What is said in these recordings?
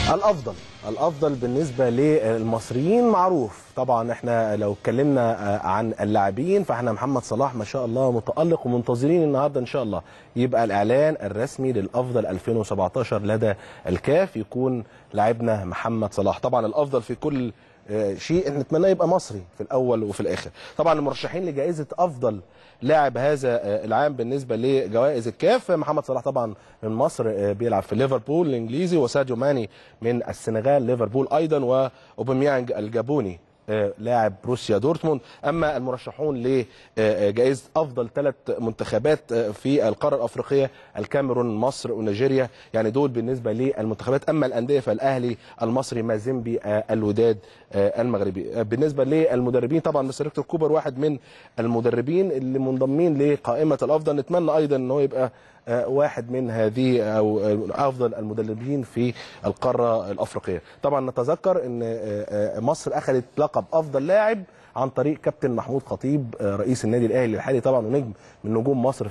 الافضل الافضل بالنسبه للمصريين معروف طبعا احنا لو اتكلمنا عن اللاعبين فاحنا محمد صلاح ما شاء الله متالق ومنتظرين النهارده ان شاء الله يبقى الاعلان الرسمي للافضل 2017 لدى الكاف يكون لاعبنا محمد صلاح طبعا الافضل في كل شيء احنا نتمناه يبقى مصري في الاول وفي الاخر طبعا المرشحين لجائزه افضل لاعب هذا العام بالنسبه لجوائز الكاف محمد صلاح طبعا من مصر بيلعب في ليفربول الانجليزي وساديو ماني من السنغال ليفربول ايضا واوباميانج الجابوني لاعب بروسيا دورتموند اما المرشحون لجائزه افضل ثلاث منتخبات في القاره الافريقيه الكاميرون مصر ونيجيريا يعني دول بالنسبه للمنتخبات اما الانديه فالاهلي المصري مازيمبي الوداد المغربي بالنسبه للمدربين طبعا مستر هيكتور كوبر واحد من المدربين اللي منضمين لقائمه الافضل نتمنى ايضا ان هو يبقى واحد من هذه او افضل المدربين في القاره الافريقيه طبعا نتذكر ان مصر اخذت لقب افضل لاعب عن طريق كابتن محمود خطيب رئيس النادي الاهلي الحالي طبعا ونجم من نجوم مصر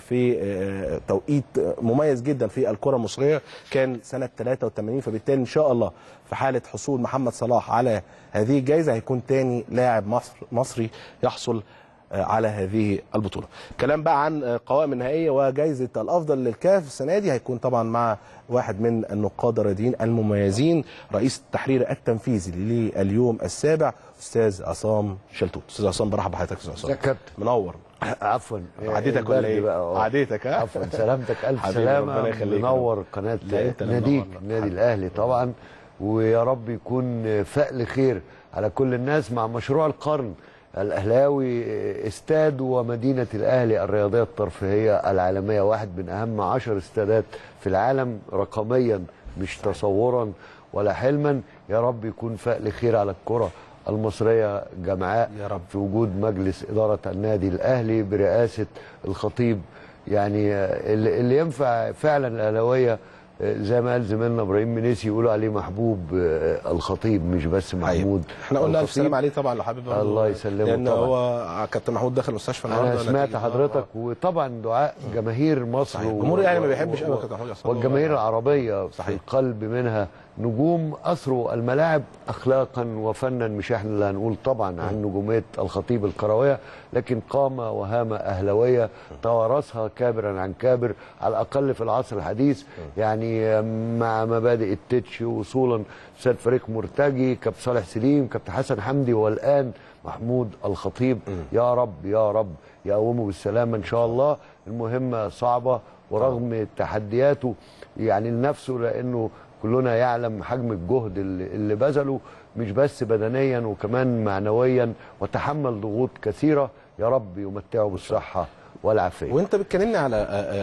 في توقيت مميز جدا في الكره المصريه كان سنه 83 فبالتالي ان شاء الله في حاله حصول محمد صلاح على هذه الجائزه هيكون ثاني لاعب مصر مصري يحصل على هذه البطوله. كلام بقى عن قوائم النهائيه وجائزه الافضل للكاف السنه دي هيكون طبعا مع واحد من النقاد الرياضيين المميزين رئيس التحرير التنفيذي لليوم السابع استاذ عصام شلتوت. استاذ عصام برحب بحضرتك استاذ عصام. يا كابتن منور. عفوا عديتك ولا ايه؟ عديتك ها؟ عفوا سلامتك الف سلامه منور قناه ناديك نادي الاهلي طبعا ويا رب يكون فأل خير على كل الناس مع مشروع القرن الاهلاوي استاد ومدينه الاهلي الرياضيه الترفيهيه العالميه واحد من اهم عشر استادات في العالم رقميا مش تصورا ولا حلما يا رب يكون فأل خير على الكره المصريه جمعاء يا رب. في وجود مجلس اداره النادي الاهلي برئاسه الخطيب يعني اللي ينفع فعلا الاهلاويه زي ما قال زميلنا ابراهيم منيسي يقولوا عليه محبوب الخطيب مش بس محمود احنا قلنا الف سلام عليه طبعا لو حابب الله يسلمه لان طبعا. هو كابتن محمود دخل المستشفى النهارده انا سمعت حضرتك وطبعا دعاء جماهير مصر الجمهور يعني ما بيحبش قوي كابتن محمود والجماهير العربيه صحيح. في القلب منها نجوم اثروا الملاعب اخلاقا وفنا مش احنا اللي هنقول طبعا عن نجوميه الخطيب الكرويه لكن قامه وهامه اهلويه توارثها كابرا عن كابر على الاقل في العصر الحديث يعني مع مبادئ التتش وصولا سيد فريق مرتجي كابتن صالح سليم كابتن حسن حمدي والان محمود الخطيب يا رب يا رب يقومه بالسلامه ان شاء الله المهمه صعبه ورغم تحدياته يعني لنفسه لانه كلنا يعلم حجم الجهد اللي, اللي بذله مش بس بدنيا وكمان معنويا وتحمل ضغوط كثيره يا رب يمتعه بالصحه والعافيه. وانت بتكلمني على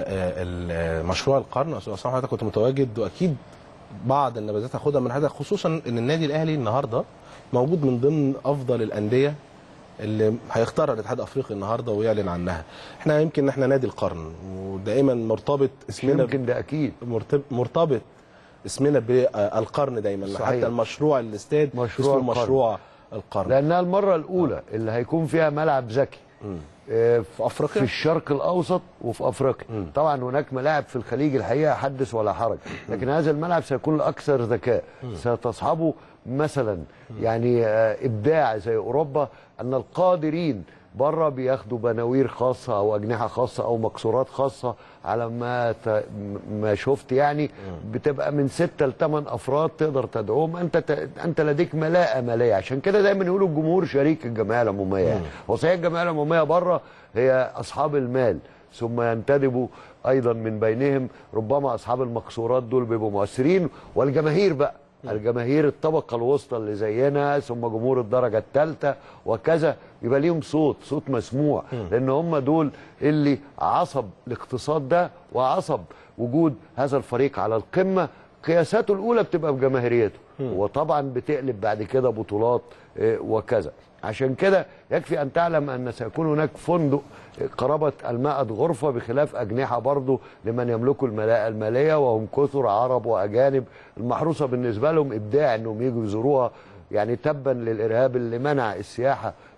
مشروع القرن استاذ عصام حضرتك كنت متواجد واكيد بعض النبذات هاخدها من حضرتك خصوصا ان النادي الاهلي النهارده موجود من ضمن افضل الانديه اللي هيختارها الاتحاد الافريقي النهارده ويعلن عنها. احنا يمكن احنا نادي القرن ودائما مرتبط اسمنا يمكن ده اكيد مرتبط اسمنا بالقرن دايما صحيح. حتى المشروع الاستاد مشروع اسمه مشروع القرن لانها المره الاولى آه. اللي هيكون فيها ملعب ذكي آه في افريقيا في الشرق الاوسط وفي افريقيا م. طبعا هناك ملاعب في الخليج الحقيقه حدث ولا حرج لكن هذا الملعب سيكون الاكثر ذكاء ستصحبه مثلا يعني آه ابداع زي اوروبا ان القادرين بره بياخدوا بناوير خاصه او اجنحه خاصه او مكسورات خاصه على ما ت... ما شفت يعني بتبقى من ستة لثمان افراد تقدر تدعوهم انت ت... انت لديك ملاءه ماليه عشان كده دايما يقولوا الجمهور شريك الجمعيه العموميه يعني هو صحيح الجمعيه العموميه بره هي اصحاب المال ثم ينتدبوا ايضا من بينهم ربما اصحاب المكسورات دول بيبقوا مؤثرين والجماهير بقى الجماهير الطبقة الوسطى اللي زينا ثم جمهور الدرجة الثالثة وكذا يبقى ليهم صوت صوت مسموع لأن هم دول اللي عصب الاقتصاد ده وعصب وجود هذا الفريق على القمة قياساته الأولى بتبقى بجماهيريته وطبعا بتقلب بعد كده بطولات وكذا عشان كده يكفي أن تعلم أن سيكون هناك فندق قرابة المائة غرفة بخلاف أجنحة برضو لمن يملكوا الملاءة المالية وهم كثر عرب وأجانب المحروسة بالنسبة لهم إبداع أنهم يجوا يزوروها يعني تبا للإرهاب اللي منع السياحة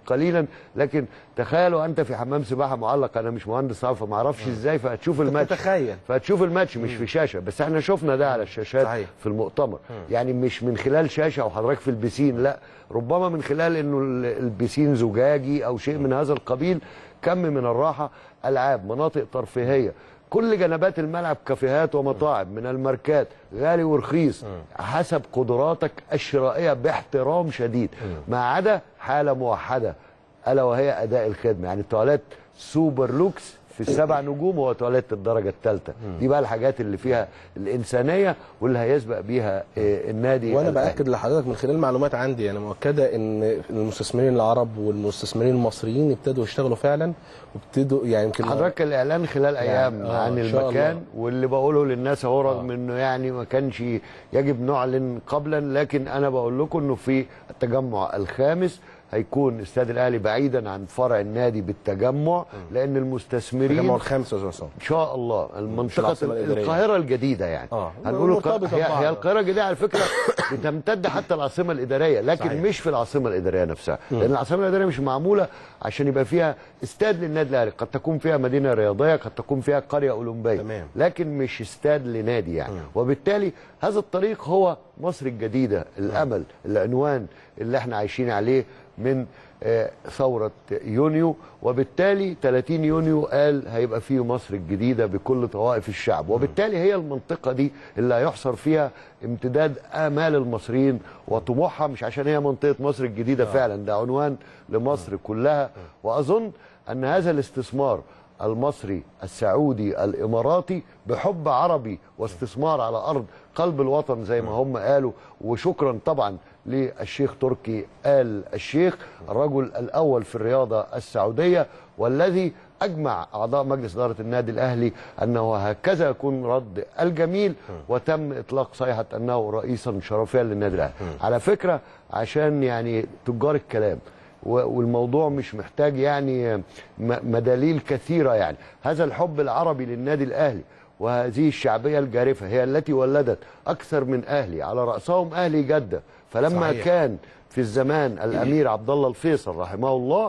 قليلا لكن تخيلوا انت في حمام سباحه معلق انا مش مهندس صعب فما اعرفش ازاي فهتشوف الماتش تتخيل. فهتشوف الماتش مش في شاشه بس احنا شفنا ده على الشاشات صحيح. في المؤتمر يعني مش من خلال شاشه او حضرتك في البسين لا ربما من خلال انه ال- البسين زجاجي او شيء من هذا القبيل كم من الراحه العاب مناطق ترفيهيه كل جنبات الملعب كافيهات ومطاعم من الماركات غالي ورخيص حسب قدراتك الشرائيه باحترام شديد ما عدا حاله موحده الا وهي اداء الخدمه يعني التواليت سوبر لوكس في السبع نجوم هو تواليت الدرجه الثالثه دي بقى الحاجات اللي فيها الانسانيه واللي هيسبق بيها آه، النادي وانا الأهلي. باكد لحضرتك من خلال معلومات عندي يعني مؤكده ان المستثمرين العرب والمستثمرين المصريين ابتدوا يشتغلوا فعلا وابتدوا يعني يمكن حضرتك الاعلان خلال ايام آه، عن إن شاء المكان الله. واللي بقوله للناس اهو رغم انه يعني ما كانش يجب نعلن قبلا لكن انا بقول لكم انه في التجمع الخامس هيكون استاد الاهلي بعيدا عن فرع النادي بالتجمع لان المستثمرين التجمع الخامس يا استاذ عصام ان شاء الله المنطقه العاصمة الإدارية. القاهره الجديده يعني آه. هنقول مرتبطة الق- هي, ببعض. هي القاهره الجديده على فكره بتمتد حتى العاصمه الاداريه لكن صحيح. صحيح. مش في العاصمه الاداريه نفسها لان العاصمه الاداريه مش معموله عشان يبقى فيها استاد للنادي الاهلي قد تكون فيها مدينه رياضيه قد تكون فيها قريه اولمبيه تمام. لكن مش استاد لنادي يعني وبالتالي هذا الطريق هو مصر الجديده الامل العنوان اللي احنا عايشين عليه من آه، ثورة يونيو وبالتالي 30 يونيو قال هيبقى فيه مصر الجديدة بكل طوائف الشعب وبالتالي هي المنطقة دي اللي هيحصر فيها امتداد آمال المصريين وطموحها مش عشان هي منطقة مصر الجديدة فعلا ده عنوان لمصر كلها وأظن أن هذا الاستثمار المصري السعودي الاماراتي بحب عربي واستثمار على ارض قلب الوطن زي ما هم قالوا وشكرا طبعا للشيخ تركي آل الشيخ الرجل الاول في الرياضه السعوديه والذي اجمع اعضاء مجلس اداره النادي الاهلي انه هكذا يكون رد الجميل وتم اطلاق صيحه انه رئيسا شرفيا للنادي الاهلي على فكره عشان يعني تجار الكلام و- والموضوع مش محتاج يعني م- مداليل كثيره يعني هذا الحب العربي للنادي الاهلي وهذه الشعبيه الجارفه هي التي ولدت اكثر من اهلي على راسهم اهلي جده فلما صحيح. صحيح. كان في الزمان الامير عبد الله الفيصل رحمه الله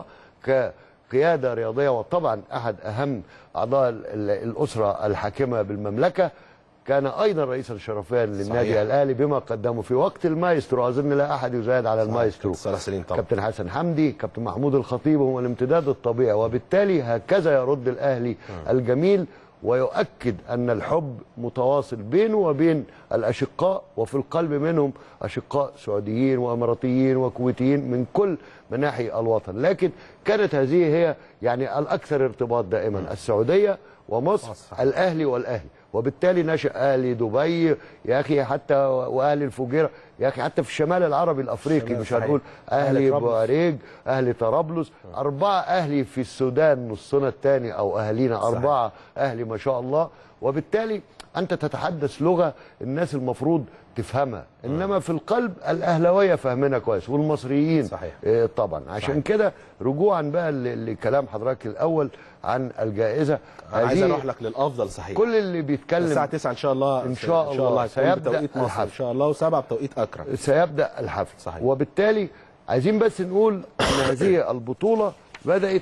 كقياده رياضيه وطبعا احد اهم اعضاء ال- ال- الاسره الحاكمه بالمملكه كان ايضا رئيسا شرفيا للنادي صحيح. الاهلي بما قدمه في وقت المايسترو اظن لا احد يزايد على المايسترو كابتن صالح سليم طبعا كابتن حسن حمدي كابتن محمود الخطيب هم الامتداد الطبيعي وبالتالي هكذا يرد الاهلي الجميل ويؤكد ان الحب متواصل بينه وبين الاشقاء وفي القلب منهم اشقاء سعوديين واماراتيين وكويتيين من كل مناحي الوطن لكن كانت هذه هي يعني الاكثر ارتباط دائما السعوديه ومصر مصر. الاهلي والاهلي وبالتالي نشا اهلي دبي يا اخي حتى واهلي الفجيره يا اخي حتى في الشمال العربي الافريقي الشمال مش صحيح. هنقول أهلي اهلي طرابلس. بواريج اهلي طرابلس اربعه اهلي في السودان نصنا الثاني او اهالينا اربعه اهلي ما شاء الله وبالتالي انت تتحدث لغه الناس المفروض تفهمها انما في القلب الاهلاويه فاهمينها كويس والمصريين صحيح. آه، طبعا عشان كده رجوعا بقى ل- لكلام حضرتك الاول عن الجائزه انا عايز هذه اروح لك للافضل صحيح كل اللي بيتكلم الساعه 9 ان شاء الله إن شاء ان شاء الله الله هيكون سيبدأ بتوقيت مصر ان الحفل. شاء الله وسبعة بتوقيت اكرم سيبدا الحفل صحيح. وبالتالي عايزين بس نقول ان هذه البطوله بدات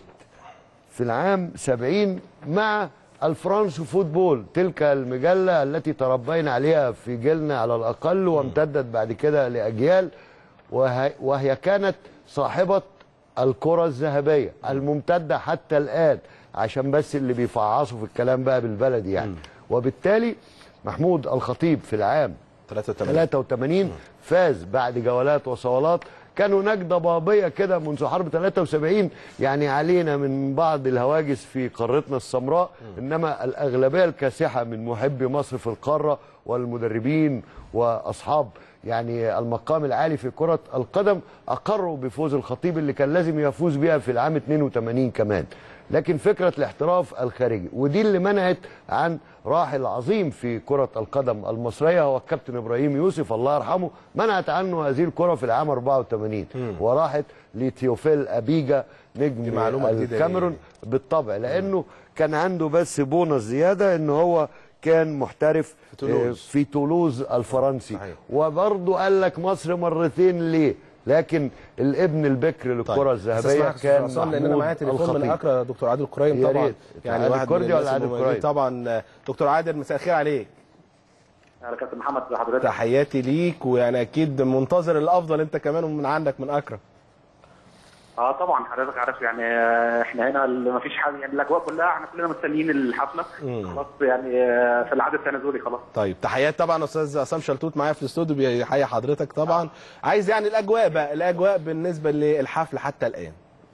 في العام 70 مع الفرنس فوتبول تلك المجله التي تربينا عليها في جيلنا على الاقل وامتدت بعد كده لاجيال وهي, وهي كانت صاحبه الكره الذهبيه الممتده حتى الان عشان بس اللي بيفعصوا في الكلام بقى بالبلدي يعني وبالتالي محمود الخطيب في العام 83 83 فاز بعد جولات وصولات كان هناك ضبابيه كده منذ حرب 73 يعني علينا من بعض الهواجس في قارتنا السمراء انما الاغلبيه الكاسحه من محبي مصر في القاره والمدربين واصحاب يعني المقام العالي في كره القدم اقروا بفوز الخطيب اللي كان لازم يفوز بيها في العام 82 كمان لكن فكره الاحتراف الخارجي ودي اللي منعت عن راحل عظيم في كره القدم المصريه هو الكابتن ابراهيم يوسف الله يرحمه منعت عنه هذه الكره في العام 84 وراحت لتيوفيل ابيجا نجم دي معلومة جديدة الكاميرون ليه. بالطبع لانه كان عنده بس بونص زياده ان هو كان محترف في تولوز. آه، في تولوز الفرنسي صحيح. وبرضه قال لك مصر مرتين ليه لكن الابن البكر للكره الذهبيه استسمحك كان أستاذ عصام، لان انا محمود معايا تليفون من الخطيب. اكرا دكتور عادل قريم يا طبعا ريت. يعني عادل واحد من كردي ولا الناس عادل المميزين قريم؟ طبعا دكتور عادل مساء الخير عليك يا كابتن محمد ازي حضرتك تحياتي ليك ويعني اكيد منتظر الافضل انت كمان من عندك من اكرا اه طبعا حضرتك عارف يعني آه، احنا هنا ما فيش حاجه يعني الاجواء كلها احنا كلنا مستنيين الحفله خلاص يعني آه، في العدد التنازلي خلاص طيب تحيات طبعا استاذ عصام شلتوت معايا في الاستوديو بيحيي حضرتك طبعا عايز يعني الاجواء بقى الاجواء بالنسبه للحفل حتى الان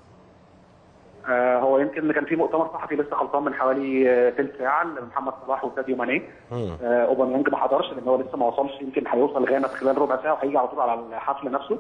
آه هو يمكن كان في مؤتمر صحفي لسه خلصان من حوالي آه، تلت ساعه لمحمد صلاح وساديو ماني آه اوباميانج ما حضرش لان هو لسه ما وصلش يمكن هيوصل غانا في خلال ربع ساعه وهيجي على طول على الحفل نفسه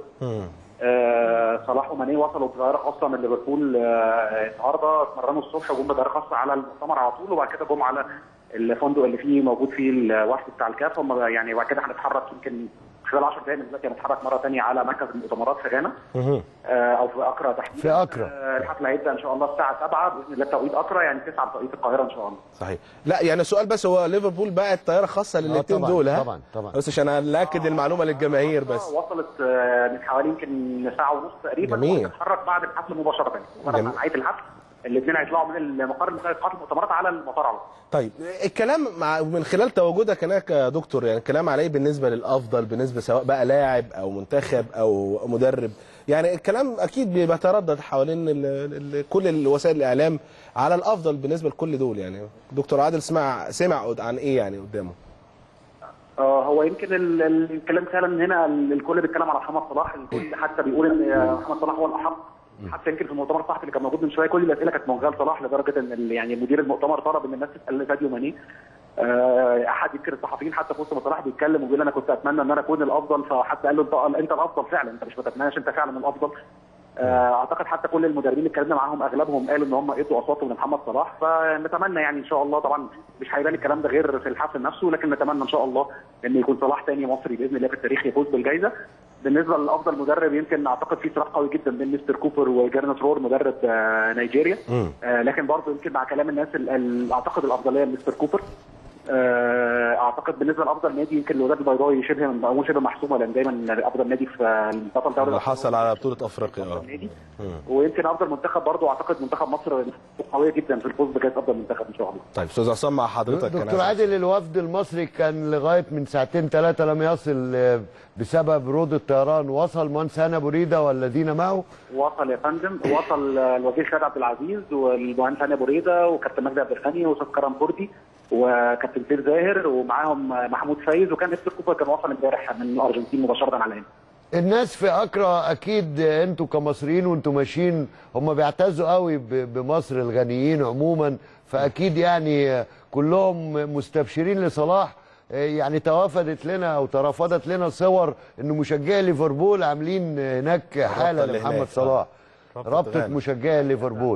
آه صلاح وماني وصلوا بطياره خاصه من ليفربول آه النهارده اتمرنوا الصبح وجم بطياره خاصه على المؤتمر على طول وبعد كده جم على الفندق اللي فيه موجود فيه الوفد بتاع الكاف هم يعني وبعد كده هنتحرك يمكن خلال 10 دقائق من دلوقتي هنتحرك مره ثانيه على مركز المؤتمرات في غانا آه او في اكرا تحديدا في أكرا. آه الحفل هيبدا ان شاء الله الساعه 7 باذن الله بتوقيت اكرا يعني 9 بتوقيت القاهره ان شاء الله صحيح لا يعني سؤال بس هو ليفربول باعت طياره خاصه للاثنين طبعاً، دول ها طبعاً، طبعاً. بس عشان ناكد المعلومه للجماهير بس آه، وصلت آه، من حوالي يمكن ساعه ونص تقريبا جميل. وهتتحرك بعد الحفل مباشره مجرد جميل. مع نهايه الحفل الاثنين هيطلعوا من المقر المساعد قاعه المؤتمرات على المطار على طول. طيب الكلام مع من خلال تواجدك هناك يا دكتور يعني الكلام على ايه بالنسبه للافضل بالنسبه سواء بقى لاعب او منتخب او مدرب يعني الكلام اكيد بيتردد حوالين ال ال كل وسائل الاعلام على الافضل بالنسبه لكل دول يعني دكتور عادل سمع سمع عن ايه يعني قدامه آه، هو يمكن ال- ال- الكلام فعلا هنا ال- الكل بيتكلم على محمد صلاح الكل حتى بيقول ان آه، محمد صلاح هو الاحق حتى يمكن في المؤتمر الصحفي اللي كان موجود من شويه كل الاسئله كانت موجهه لصلاح لدرجه ان ال- يعني مدير المؤتمر طلب ان الناس تسال ساديو ماني آه، احد يمكن الصحفيين حتى في وسط ما صلاح بيتكلم وبيقول انا كنت اتمنى ان انا اكون الافضل فحتى قال له انت انت الافضل فعلا انت مش بتتمناش انت فعلا الافضل آه، اعتقد حتى كل المدربين اللي اتكلمنا معاهم اغلبهم قالوا ان هم ادوا اصواتهم لمحمد صلاح فنتمنى يعني ان شاء الله طبعا مش هيبان الكلام ده غير في الحفل نفسه لكن نتمنى ان شاء الله ان يكون صلاح تاني مصري باذن الله في التاريخ يفوز بالجائزه بالنسبه لافضل مدرب يمكن اعتقد في صراع قوي جدا بين مستر كوبر وجارنت رور مدرب آه، نيجيريا آه، لكن برضه يمكن مع كلام الناس ال- ال- اعتقد الافضليه لمستر كوبر آه، اعتقد بالنسبه لافضل نادي يمكن الوداد البيضاوي شبه او شبه محسومه لان دايما افضل نادي في بطل دوري اللي حصل على بطوله افريقيا اه النادي ويمكن افضل منتخب برضه اعتقد منتخب مصر قويه جدا في الفوز بجائزه افضل منتخب ان شاء الله طيب استاذ عصام مع حضرتك دكتور أنا- عادل الوفد المصري كان لغايه من ساعتين ثلاثه لم يصل آه، بسبب رود الطيران وصل مهندس هنا بريده والذين معه وصل يا فندم وصل آه، الوزير خالد عبد العزيز والمهندس هاني ابو ريده وكابتن مجدي عبد الغني واستاذ كرم كردي وكابتن سيف زاهر ومعاهم آه، محمود فايز وكان مستر كوبر كان وصل امبارح من الارجنتين مباشره على هنا الناس في اكرا اكيد انتوا كمصريين وانتوا ماشيين هم بيعتزوا قوي ب- بمصر الغنيين عموما فاكيد يعني كلهم مستبشرين لصلاح يعني توافدت لنا او ترافضت لنا صور ان مشجعي ليفربول عاملين هناك حاله اللي لمحمد هناك. صلاح رابطة رابطه غانا. مشجعي ليفربول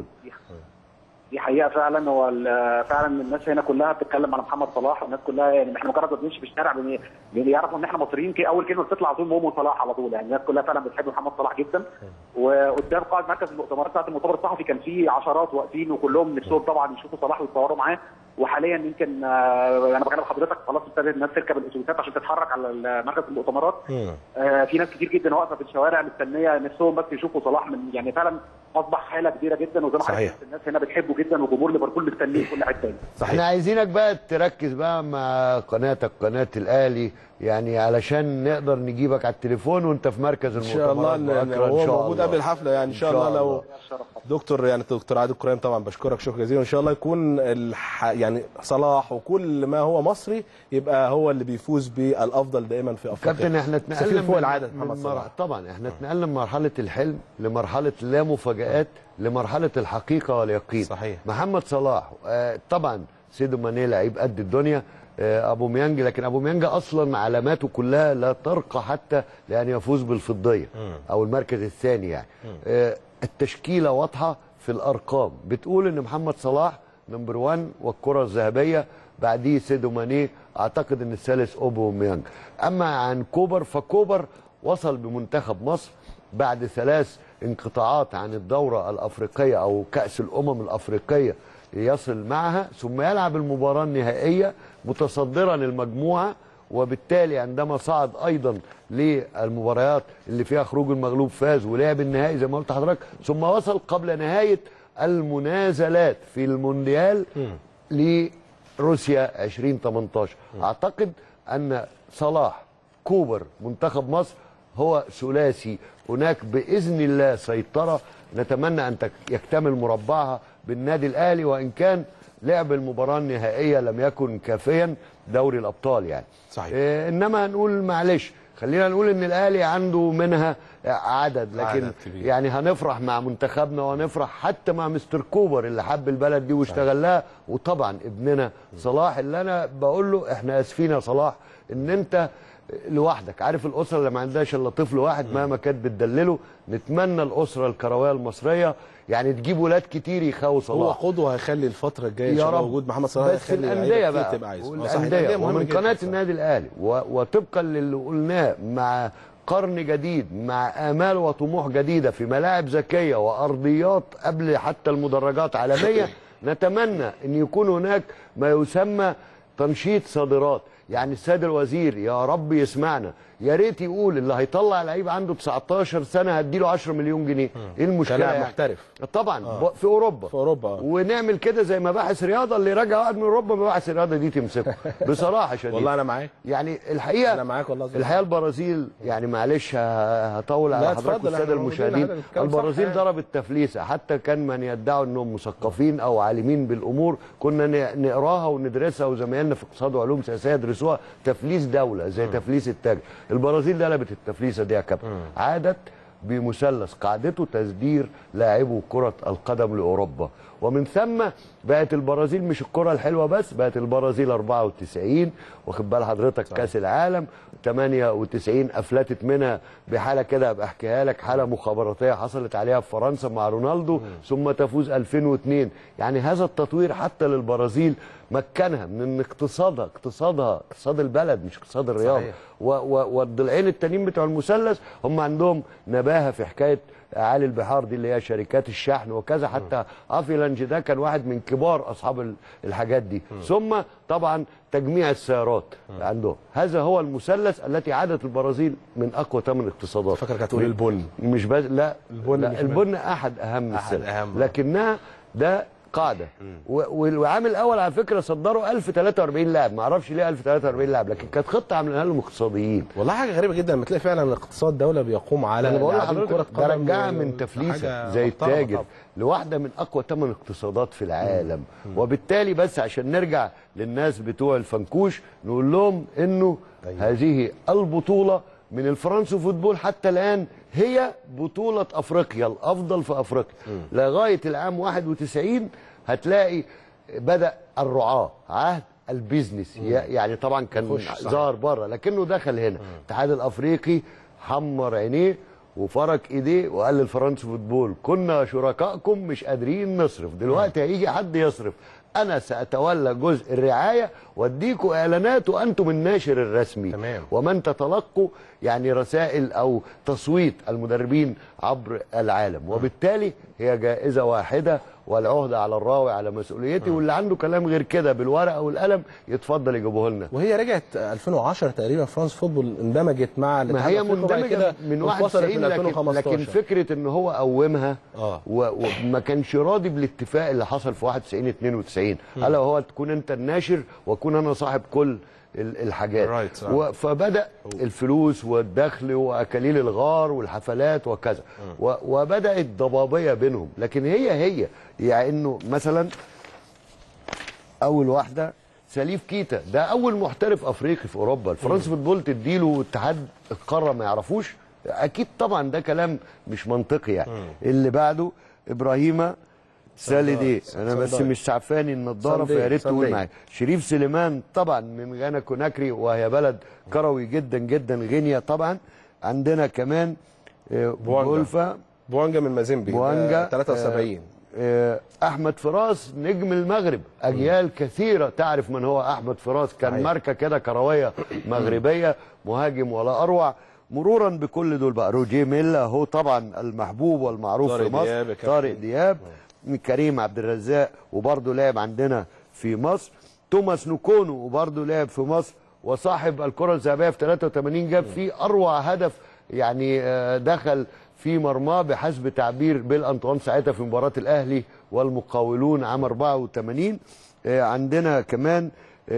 دي حقيقه فعلا هو ال- فعلا الناس هنا كلها بتتكلم على محمد صلاح والناس كلها يعني احنا مجرد ما بنمشي في الشارع بن- بيعرفوا ان احنا مصريين كي اول كلمه بتطلع على طول مومو صلاح على طول يعني الناس كلها فعلا بتحب محمد صلاح جدا وقدام قاعه مركز المؤتمرات بتاعت المؤتمر الصحفي كان في عشرات واقفين وكلهم نفسهم طبعا يشوفوا صلاح ويتصوروا معاه وحاليا يمكن آه، انا بكلم حضرتك خلاص ابتدت الناس تركب الاتوبيسات عشان تتحرك على ال- مركز المؤتمرات آه، في ناس كتير جدا واقفه في الشوارع مستنيه نفسهم بس يشوفوا صلاح من يعني فعلا اصبح حاله كبيره جدا وزي ما صحيح. حضرتك قلت الناس هنا بتحبه جدا وجمهور ليفربول مستنيه في كل حته احنا صحيح عايزينك بقى تركز بقى مع قناتك قناه الاهلي يعني علشان نقدر نجيبك على التليفون وانت في مركز ان شاء الله المؤتمرات إن- بأكرا هو إن شاء موجود الله. قبل الحفله يعني ان شاء الله لو دكتور يعني دكتور عادل كريم طبعا بشكرك شكرا جزيلا وان شاء الله يكون الح... يعني صلاح وكل ما هو مصري يبقى هو اللي بيفوز بالافضل دائما في افريقيا كابتن احنا سفير اتنقلنا فوق من- العدد من محمد مر- صلاح طبعا احنا اتنقلنا من مرحله الحلم لمرحله لا مفاجات لمرحله الحقيقه واليقين صحيح. محمد صلاح آه طبعا سيدو ماني لعيب قد الدنيا آه ابو ميانج لكن ابو ميانج اصلا علاماته كلها لا ترقى حتى لان يفوز بالفضيه او المركز الثاني يعني آه التشكيله واضحه في الارقام بتقول ان محمد صلاح نمبر 1 والكره الذهبيه بعديه سيدو ماني اعتقد ان الثالث اوبو ميانج اما عن كوبر فكوبر وصل بمنتخب مصر بعد ثلاث انقطاعات عن الدوره الافريقيه او كاس الامم الافريقيه يصل معها ثم يلعب المباراه النهائيه متصدرا المجموعه وبالتالي عندما صعد ايضا للمباريات اللي فيها خروج المغلوب فاز ولعب النهائي زي ما قلت لحضرتك ثم وصل قبل نهايه المنازلات في المونديال لروسيا 2018 اعتقد ان صلاح كوبر منتخب مصر هو ثلاثي هناك باذن الله سيطره نتمنى ان تك- يكتمل مربعها بالنادي الاهلي وان كان لعب المباراه النهائيه لم يكن كافيا دوري الابطال يعني صحيح. إيه انما هنقول معلش خلينا نقول ان الاهلي عنده منها عدد لكن عدد كبير. يعني هنفرح مع منتخبنا وهنفرح حتى مع مستر كوبر اللي حب البلد دي واشتغل لها وطبعا ابننا صلاح اللي انا بقول له احنا اسفين يا صلاح ان انت لوحدك عارف الاسره اللي ما عندهاش الا طفل واحد مهما كانت بتدلله نتمنى الاسره الكرويه المصريه يعني تجيب ولاد كتير يخاووا هو صلاح قدوه هيخلي الفتره الجايه ان يا شاء الله رب وجود محمد صلاح بس في هيخلي الانديه لعيبة بقى كتير تبقى عايزه آه، صح، والانديه الأندية مهمة ومن جداً قناه بصراحة. النادي الاهلي و- وطبقا للي قلناه مع قرن جديد مع امال وطموح جديده في ملاعب ذكيه وارضيات قبل حتى المدرجات عالميه نتمنى ان يكون هناك ما يسمى تنشيط صادرات يعني السيد الوزير يا رب يسمعنا يا ريت يقول اللي هيطلع لعيب عنده 19 سنه هديله 10 مليون جنيه ايه المشكله كلاعب يعني؟ محترف. طبعا آه. في اوروبا في أوروبا، آه. ونعمل كده زي مباحث رياضه اللي راجع واحد من اوروبا مباحث الرياضه دي تمسكه بصراحه شديد والله انا معاك يعني الحقيقه أنا معاك والله زي الحقيقه البرازيل يعني معلش ه- هطول لا، على اتفضل، حضراتكم احنا الساده موجودين، المشاهدين احنا بنتكلم صح البرازيل يعني. ضربت تفليسه حتى كان من يدعوا انهم مثقفين او عالمين بالامور كنا ن- نقراها وندرسها وزمايلنا في اقتصاد وعلوم سياسيه يدرسوها تفليس دوله زي تفليس التاج البرازيل قلبت التفليسه دي يا كابتن عادت بمثلث قاعدته تسدير لاعبو كرة القدم لأوروبا ومن ثم بقت البرازيل مش الكرة الحلوة بس بقت البرازيل 94 واخد بال حضرتك كأس العالم 98 أفلتت منها بحالة كده أبقى أحكيها لك حالة مخابراتية حصلت عليها في فرنسا مع رونالدو ثم تفوز 2002 يعني هذا التطوير حتى للبرازيل مكنها من ان اقتصادها اقتصادها اقتصاد البلد مش اقتصاد الرياضه صحيح. و- و- والضلعين التانيين بتوع المثلث هم عندهم نباهه في حكايه اعالي البحار دي اللي هي شركات الشحن وكذا حتى افيلانج ده كان واحد من كبار اصحاب ال- الحاجات دي ثم طبعا تجميع السيارات عندهم هذا هو المثلث التي عادت البرازيل من اقوى ثمان اقتصادات فاكرك هتقول البن مش بس لا البن لا مش البن احد اهم أحد السلع أهم. لكنها ده قاعده و- والعام الاول على فكره صدروا 1043 لاعب ما اعرفش ليه 1043 لاعب لكن كانت خطه عاملينها لهم اقتصاديين والله حاجه غريبه جدا لما تلاقي فعلا اقتصاد دوله بيقوم على انا بقول لاعبين لحضرتك كرة ده قدم رجعها و- من تفليسه حاجة زي محترمة التاجر طبعاً. لواحده من اقوى ثمان اقتصادات في العالم وبالتالي بس عشان نرجع للناس بتوع الفنكوش نقول لهم انه أيوة. هذه البطوله من الفرنسو فوتبول حتى الان هي بطوله افريقيا الافضل في افريقيا لغايه العام 91 هتلاقي بدا الرعاه عهد البيزنس يعني طبعا كان يخش، صحيح. ظهر بره لكنه دخل هنا الاتحاد الافريقي حمر عينيه وفرك ايديه وقال للفرنسي فوتبول كنا شركائكم مش قادرين نصرف دلوقتي هيجي حد يصرف انا ساتولى جزء الرعايه واديكوا اعلانات وانتم الناشر الرسمي تمام. ومن تتلقوا يعني رسائل او تصويت المدربين عبر العالم وبالتالي هي جائزه واحده والعهده على الراوي على مسؤوليتي واللي عنده كلام غير كده بالورقه والقلم يتفضل يجيبوه لنا وهي رجعت 2010 تقريبا فرانس فوتبول اندمجت مع ما الاتحاد هي الأفريقي وبعد مندمجه كده من انفصلت 91 لكن, 2015. لكن فكره ان هو قومها آه. و- وما كانش راضي بالاتفاق اللي حصل في 91 92 الا وهو تكون انت الناشر واكون انا صاحب كل ال- الحاجات Right, صح. و- فبدا الفلوس والدخل واكاليل الغار والحفلات وكذا و- وبدات ضبابيه بينهم لكن هي هي يعني انه مثلا اول واحده سليف كيتا ده اول محترف افريقي في اوروبا الفرنسي فوتبول تديله اتحاد القاره ما يعرفوش اكيد طبعا ده كلام مش منطقي يعني اللي بعده ابراهيم سالدي انا بس سانداي. مش عفاني النضاره سانداي، فيا ريت تقول سانداي. معايا شريف سليمان طبعا من غانا كوناكري وهي بلد كروي جدا جدا غينيا طبعا عندنا كمان آه، بوانجا. بولفا بوانجا من مازيمبي بوانجا آه، 73 آه، احمد فراس نجم المغرب اجيال كثيره تعرف من هو احمد فراس كان صحيح. ماركه كده كرويه مغربيه مهاجم ولا اروع مرورا بكل دول بقى روجيه ميلا هو طبعا المحبوب والمعروف طارق في مصر دياب يا كابتن. طارق دياب كريم عبد الرزاق وبرضه لعب عندنا في مصر توماس نوكونو وبرضه لعب في مصر وصاحب الكره الذهبيه في 83 جاب فيه اروع هدف يعني آه، دخل في مرماه بحسب تعبير بيل انطوان ساعتها في مباراه الاهلي والمقاولون عام 84 آه، عندنا كمان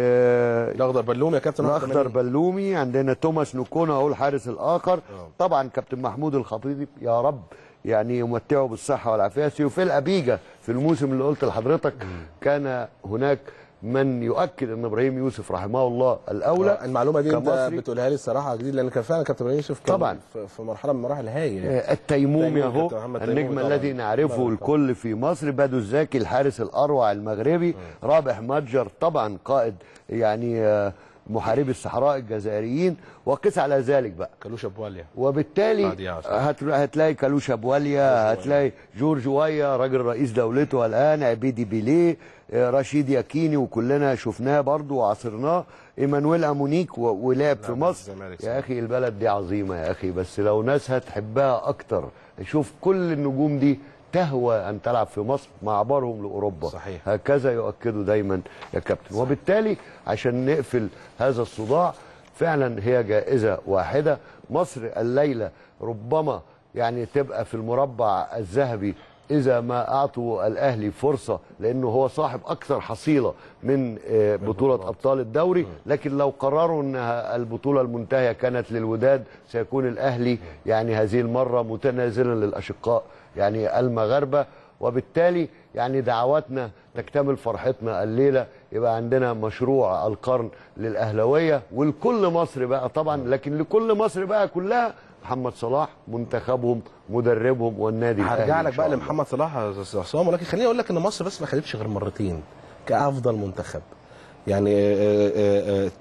آه، الاخضر بلوم يا كابتن الاخضر بلومي عندنا توماس نوكونا اهو الحارس الاخر طبعا كابتن محمود الخطيب يا رب يعني يمتعه بالصحه والعافيه سيوفيل ابيجا في الموسم اللي قلت لحضرتك كان هناك من يؤكد ان ابراهيم يوسف رحمه الله الاولى آه، المعلومه دي انت كمصري. بتقولها لي الصراحه جديد لان كان فعلا كابتن ابراهيم يوسف كان طبعاً. في- في مرحله من المراحل هايل يعني. آه، التيمومي التيمومي اهو كابتن محمد تيمومي النجم طبعاً. الذي نعرفه طبعاً. الكل في مصر بدو الزكي الحارس الاروع المغربي رابح متجر طبعا قائد يعني آه، محاربي الصحراء الجزائريين وقس على ذلك بقى كلوشا بواليا وبالتالي بعد يا عشان. هت- هتلاقي كالوشا بواليا هتلاقي جورج وايا راجل رئيس دولته الان عبيدي بيليه آه، رشيد ياكيني وكلنا شفناه برضو وعاصرناه ايمانويل امونيك و- ولعب في نعم، مصر الزمالك يا اخي البلد دي عظيمه يا اخي بس لو ناس هتحبها اكتر شوف كل النجوم دي تهوى ان تلعب في مصر مع عبرهم لاوروبا صحيح. هكذا يؤكدوا دايما يا كابتن وبالتالي عشان نقفل هذا الصداع فعلا هي جائزه واحده مصر الليله ربما يعني تبقى في المربع الذهبي اذا ما اعطوا الاهلي فرصه لانه هو صاحب اكثر حصيله من آه، بطوله ابطال الدوري لكن لو قرروا ان البطوله المنتهيه كانت للوداد سيكون الاهلي يعني هذه المره متنازلا للاشقاء يعني المغاربه وبالتالي يعني دعواتنا تكتمل فرحتنا الليله يبقى عندنا مشروع القرن للاهلاويه ولكل مصر بقى طبعا لكن لكل مصر بقى كلها محمد صلاح منتخبهم مدربهم والنادي الاهلي هرجع إن لك شاء بقى الله. لمحمد صلاح يا استاذ عصام ولكن خليني اقول لك ان مصر بس ما خدتش غير مرتين كافضل منتخب يعني آه، آه، آه،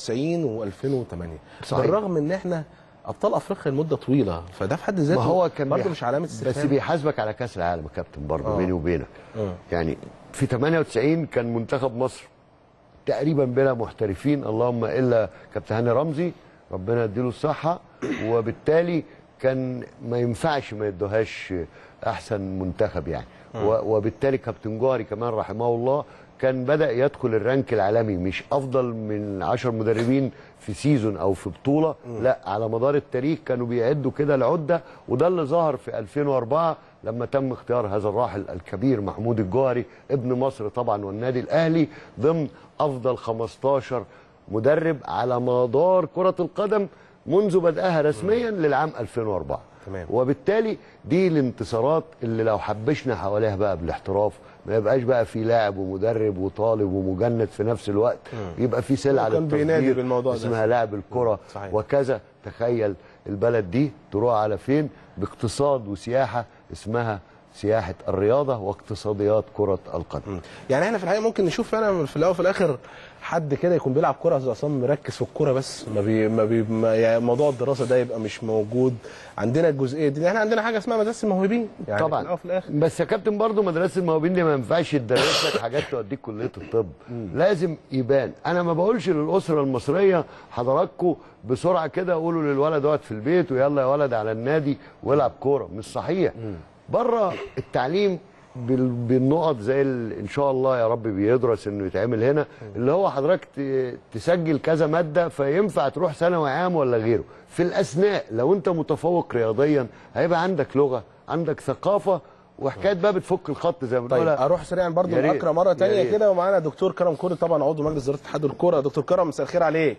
98 و2008 صحيح. بالرغم ان احنا ابطال افريقيا لمده طويله فده في حد ذاته ما هو كان برضه بيح- مش علامه بس استفهام بيحاسبك على كاس العالم يا كابتن برضه آه. بيني وبينك آه. يعني في 98 كان منتخب مصر تقريبا بلا محترفين اللهم الا كابتن هاني رمزي ربنا يديله الصحه وبالتالي كان ما ينفعش ما يدوهاش احسن منتخب يعني و- وبالتالي كابتن جوهري كمان رحمه الله كان بدا يدخل الرانك العالمي مش افضل من 10 مدربين في سيزون او في بطوله لا على مدار التاريخ كانوا بيعدوا كده العده وده اللي ظهر في 2004 لما تم اختيار هذا الراحل الكبير محمود الجوهري ابن مصر طبعا والنادي الاهلي ضمن افضل 15 مدرب على مدار كره القدم منذ بدأها رسميا للعام 2004 تمام. وبالتالي دي الانتصارات اللي لو حبشنا حواليها بقى بالاحتراف ما يبقاش بقى في لاعب ومدرب وطالب ومجند في نفس الوقت يبقى في سلعه وكان بينادي للتصدير بالموضوع ده. اسمها لاعب الكره صحيح. وكذا تخيل البلد دي تروح على فين باقتصاد وسياحه اسمها سياحه الرياضه واقتصاديات كره القدم يعني احنا في الحقيقه ممكن نشوف فعلا في الاول وفي الاخر حد كده يكون بيلعب كوره زي عصام مركز في الكوره بس ما بي ما بي ما يعني موضوع الدراسه ده يبقى مش موجود عندنا الجزئيه دي احنا عندنا حاجه اسمها مدرسه الموهوبين يعني في طبعا الاول وفي الاخر بس يا كابتن برضه مدرسه الموهوبين دي ما ينفعش تدرس لك حاجات توديك كليه الطب لازم يبان انا ما بقولش للاسره المصريه حضراتكم بسرعه كده قولوا للولد اقعد في البيت ويلا يا ولد على النادي والعب كوره مش صحيح بره التعليم بال- بالنقط زي ال- ان شاء الله يا رب بيدرس انه يتعمل هنا اللي هو حضرتك ت- تسجل كذا ماده فينفع تروح ثانوي عام ولا غيره في الاثناء لو انت متفوق رياضيا هيبقى عندك لغه عندك ثقافه وحكايه بقى بتفك الخط زي ما طيب بنقولها اروح سريعا برضو يا ريت، لاكرم مره يا تانية ريت. كده ومعانا دكتور كرم كوري طبعا عضو مجلس اداره اتحاد الكوره دكتور كرم مساء الخير عليك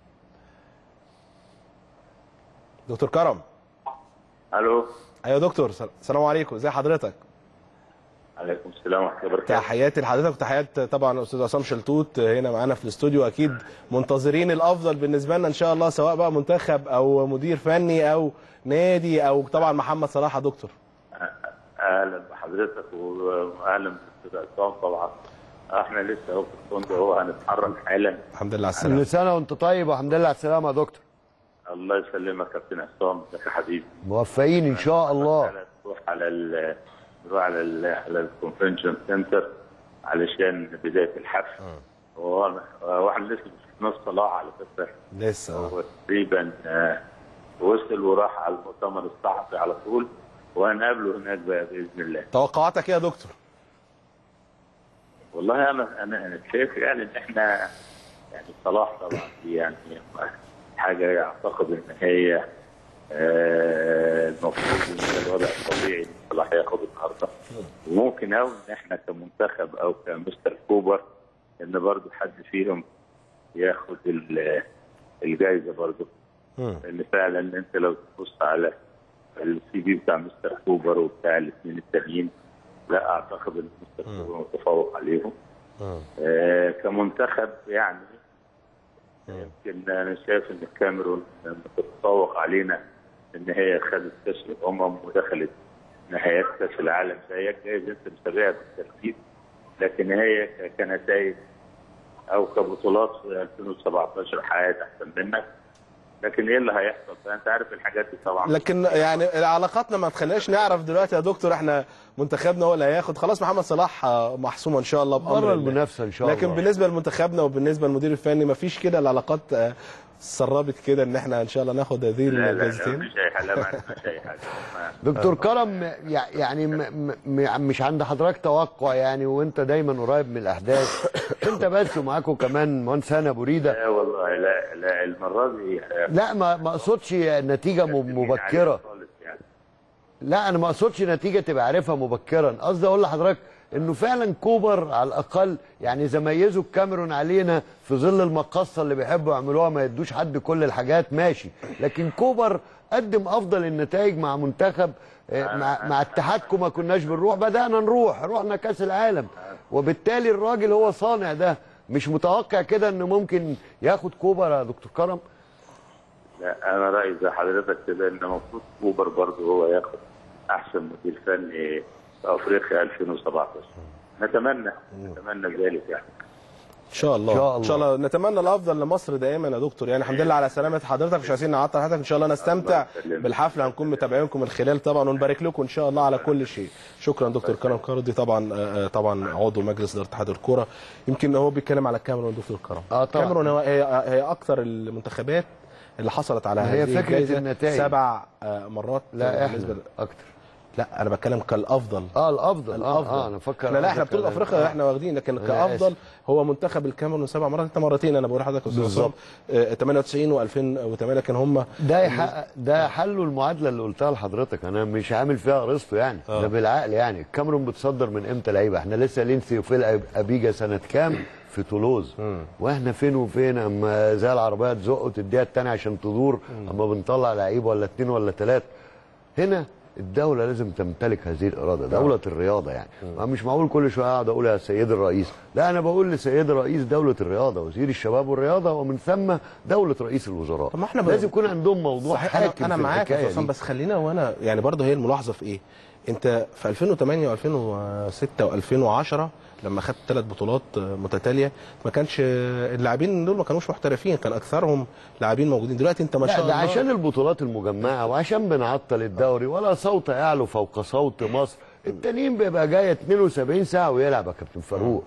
دكتور كرم الو ايوه يا دكتور سل- السلام عليكم ازي حضرتك عليكم السلام ورحمه الله وبركاته تحياتي لحضرتك وتحيات طبعا استاذ عصام شلتوت هنا معانا في الاستوديو اكيد منتظرين الافضل بالنسبه لنا ان شاء الله سواء بقى منتخب او مدير فني او نادي او طبعا محمد صلاح يا دكتور اهلا بحضرتك واهلا بالاستاذ عصام طبعا احنا لسه اهو في الفندق اهو هنتحرك حالا الحمد لله على السلامه كل سنه وانت طيب والحمد لله على السلامه يا دكتور الله يسلمك يا كابتن عصام ازيك يا حبيبي موفقين ان شاء الله تعالى نروح على ال نروح على ال على الكونفنشن سنتر علشان بدايه الحفل هو واحد لسه ما شفناش صلاح على فكره لسه آه. هو تقريبا آه، وصل وراح على المؤتمر الصحفي على طول وهنقابله هناك بقى باذن الله توقعاتك ايه يا دكتور والله انا انا انا شايف يعني ان احنا يعني صلاح طبعا دي يعني حاجه اعتقد ان هي آه، المفروض ان الوضع الطبيعي ان صلاح ياخد النهارده وممكن قوي ان احنا كمنتخب او كمستر كوبر ان برضو حد فيهم ياخد ال- الجايزه برضو مم. لان فعلا انت لو تبص على السي في بتاع مستر كوبر وبتاع الاثنين التانيين لا اعتقد ان مستر كوبر متفوق عليهم مم. آه كمنتخب يعني يمكن انا شايف ان الكاميرون لما تتفوق علينا ان هي خدت كاس الامم ودخلت نهائيات كاس العالم زيك جايز انت متابعها بالترتيب لكن هي ك- كنتائج او كبطولات في 2017 حققت احسن منك لكن ايه اللي هيحصل؟ فانت عارف الحاجات دي طبعا لكن يعني علاقاتنا ما تخليناش نعرف دلوقتي يا دكتور احنا منتخبنا هو اللي هياخد خلاص محمد صلاح آه، محسومه ان شاء الله بامر بره الله. المنافسه ان شاء الله لكن بالنسبه لمنتخبنا وبالنسبه للمدير الفني ما فيش كده العلاقات آه، سربت كده ان احنا ان شاء الله ناخد هذه لا لا لا الجائزتين مش اي حاجه لا ما عندناش اي حاجه ما- دكتور كرم يع- يعني م م م مش عند حضرتك توقع يعني وانت دايما قريب من الاحداث انت بس ومعاكم كمان مهندس هاني ابو ريده لا والله لا لا المره دي لا ما ما اقصدش نتيجه م- مبكره خالص يعني لا انا ما اقصدش نتيجه تبقى عارفها مبكرا قصدي اقول لحضرتك انه فعلا كوبر على الاقل يعني اذا ميزوا الكاميرون علينا في ظل المقصه اللي بيحبوا يعملوها ما يدوش حد كل الحاجات ماشي لكن كوبر قدم افضل النتائج مع منتخب آه، مع, مع اتحادكم ما كناش بنروح بدانا نروح رحنا كاس العالم وبالتالي الراجل هو صانع ده مش متوقع كده انه ممكن ياخد كوبر يا دكتور كرم لا انا رايي زي حضرتك كده ان المفروض كوبر برضه هو ياخد احسن مدير فني في افريقيا 2017 نتمنى نتمنى ذلك يعني ان شاء الله إن شاء ان شاء الله نتمنى الافضل لمصر دائما يا دكتور يعني الحمد لله على سلامه حضرتك مش عايزين نعطل حضرتك ان شاء الله نستمتع يسلمك. بالحفله هنكون متابعينكم من خلال طبعا ونبارك لكم ان شاء الله على كل شيء شكرا دكتور كرم كاردي طبعا آه، آه، طبعا عضو مجلس اداره اتحاد الكوره يمكن هو بيتكلم على الكاميرون دكتور كرم آه، طبعا. الكاميرون هو هي هي اكثر المنتخبات اللي حصلت على هي هذه فكرة الجائزة النتائج. سبع آه، مرات لا بالنسبه احنا ل- اكتر لا انا بتكلم كالافضل اه الافضل الافضل اه, آه انا فكر احنا لا احنا قصدك بطوله على- افريقيا آه. احنا واخدين لكن أنا كافضل آسف. هو منتخب الكاميرون سبع مرات انت مرتين انا بقول لحضرتك يا أستاذ بالظبط. عصام. آه، 98 و2008 لكن هم ده يحقق ده حلوا المعادله اللي قلتها لحضرتك انا مش عامل فيها ارسطو يعني آه. ده بالعقل يعني الكاميرون بتصدر من امتى لعيبه احنا لسه لينسي في ابيجا سنه كام في تولوز واحنا فين وفين اما زي العربيه تزق وتديها التاني عشان تدور اما بنطلع لعيب ولا اتنين ولا تلاته هنا الدولة لازم تمتلك هذه الإرادة دولة الرياضة يعني ما مش معقول كل شوية أقعد أقول يا سيد الرئيس لا أنا بقول لسيد الرئيس دولة الرياضة وزير الشباب والرياضة ومن ثم دولة رئيس الوزراء طب ما إحنا ب- لازم يكون عندهم موضوع صحيح حاكم انا, أنا في معاك يا الحكاية أستاذ عصام دي. بس خلينا وانا يعني برضه هي الملاحظه في ايه انت في 2008 و2006 و2010 لما خدت ثلاث بطولات متتاليه ما كانش اللاعبين دول ما كانوش محترفين كان اكثرهم لاعبين موجودين دلوقتي انت ما شاء لا الله ده عشان البطولات المجمعة وعشان بنعطل الدوري ولا صوت يعلو فوق صوت مصر التانيين بيبقى جاي 72 ساعة ويلعب يا كابتن فاروق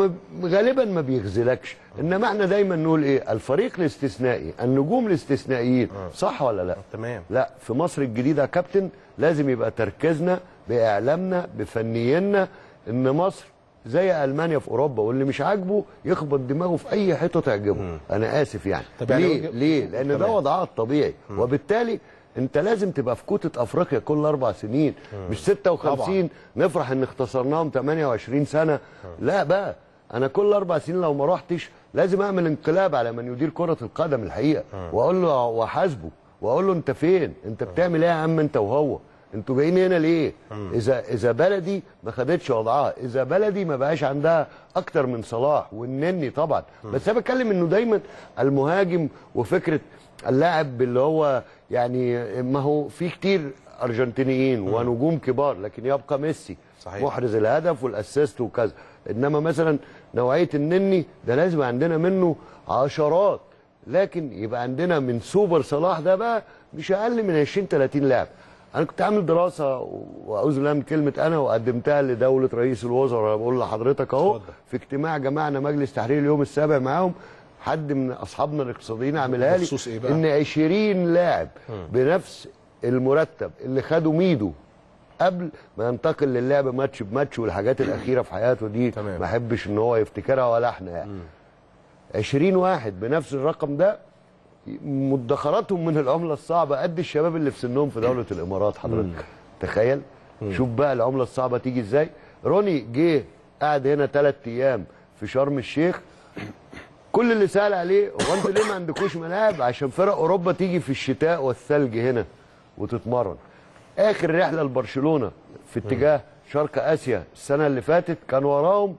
فغالبا ما بيخذلكش انما احنا دايما نقول ايه الفريق الاستثنائي النجوم الاستثنائيين صح ولا لا تمام لا في مصر الجديدة يا كابتن لازم يبقى تركيزنا بإعلامنا بفنينا إن مصر زي ألمانيا في أوروبا واللي مش عاجبه يخبط دماغه في أي حتة تعجبه أنا آسف يعني طب يعني ليه؟ وجه- ليه؟ لأن ده تمام. وضعها الطبيعي وبالتالي أنت لازم تبقى في كوتة أفريقيا كل أربع سنين مش 56 نفرح إن اختصرناهم 28 سنة لا بقى أنا كل أربع سنين لو ما رحتش لازم أعمل انقلاب على من يدير كرة القدم الحقيقة وأقول له وأحاسبه واقول له انت فين انت بتعمل ايه يا عم انت وهو انتوا جايين هنا ليه اذا اذا بلدي ما خدتش وضعها اذا بلدي ما بقاش عندها اكتر من صلاح والنني طبعا بس انا بتكلم انه دايما المهاجم وفكره اللاعب اللي هو يعني ما هو في كتير ارجنتينيين ونجوم كبار لكن يبقى ميسي صحيح. محرز الهدف والاسيست وكذا انما مثلا نوعيه النني ده لازم عندنا منه عشرات لكن يبقى عندنا من سوبر صلاح ده بقى مش اقل من 20 30 لاعب انا كنت عامل دراسه واعوذ بالله من كلمه انا وقدمتها لدوله رئيس الوزراء بقول لحضرتك اهو اتفضل. في اجتماع جمعنا مجلس تحرير اليوم السابع معاهم حد من اصحابنا الاقتصاديين عاملها لي بخصوص إيه بقى؟ ان 20 لاعب بنفس المرتب اللي خدوا ميدو قبل ما ينتقل للعب ماتش بماتش والحاجات الاخيره في حياته دي تمام. ما احبش ان هو يفتكرها ولا احنا يعني 20 واحد بنفس الرقم ده مدخراتهم من العمله الصعبه قد الشباب اللي في سنهم في دوله الامارات حضرتك تخيل شوف بقى العمله الصعبه تيجي ازاي روني جه قعد هنا ثلاث ايام في شرم الشيخ كل اللي سال عليه هو انتوا ليه ما عندكوش ملاعب عشان فرق اوروبا تيجي في الشتاء والثلج هنا وتتمرن اخر رحله لبرشلونه في اتجاه شرق اسيا السنه اللي فاتت كان وراهم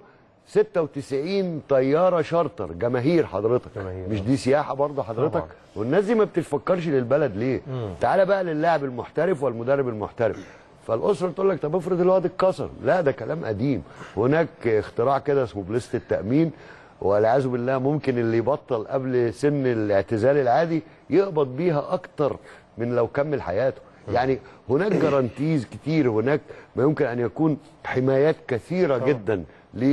96 طياره شارتر جماهير حضرتك جماهير. مش دي سياحه برضه حضرتك طبعا. والناس دي ما بتفكرش للبلد ليه تعالى بقى للاعب المحترف والمدرب المحترف فالاسره تقول لك طب افرض الواد اتكسر لا ده كلام قديم هناك اختراع كده اسمه بليست التامين والعياذ بالله ممكن اللي يبطل قبل سن الاعتزال العادي يقبض بيها اكتر من لو كمل حياته يعني هناك جرانتيز كتير هناك ما يمكن ان يكون حمايات كثيره جدا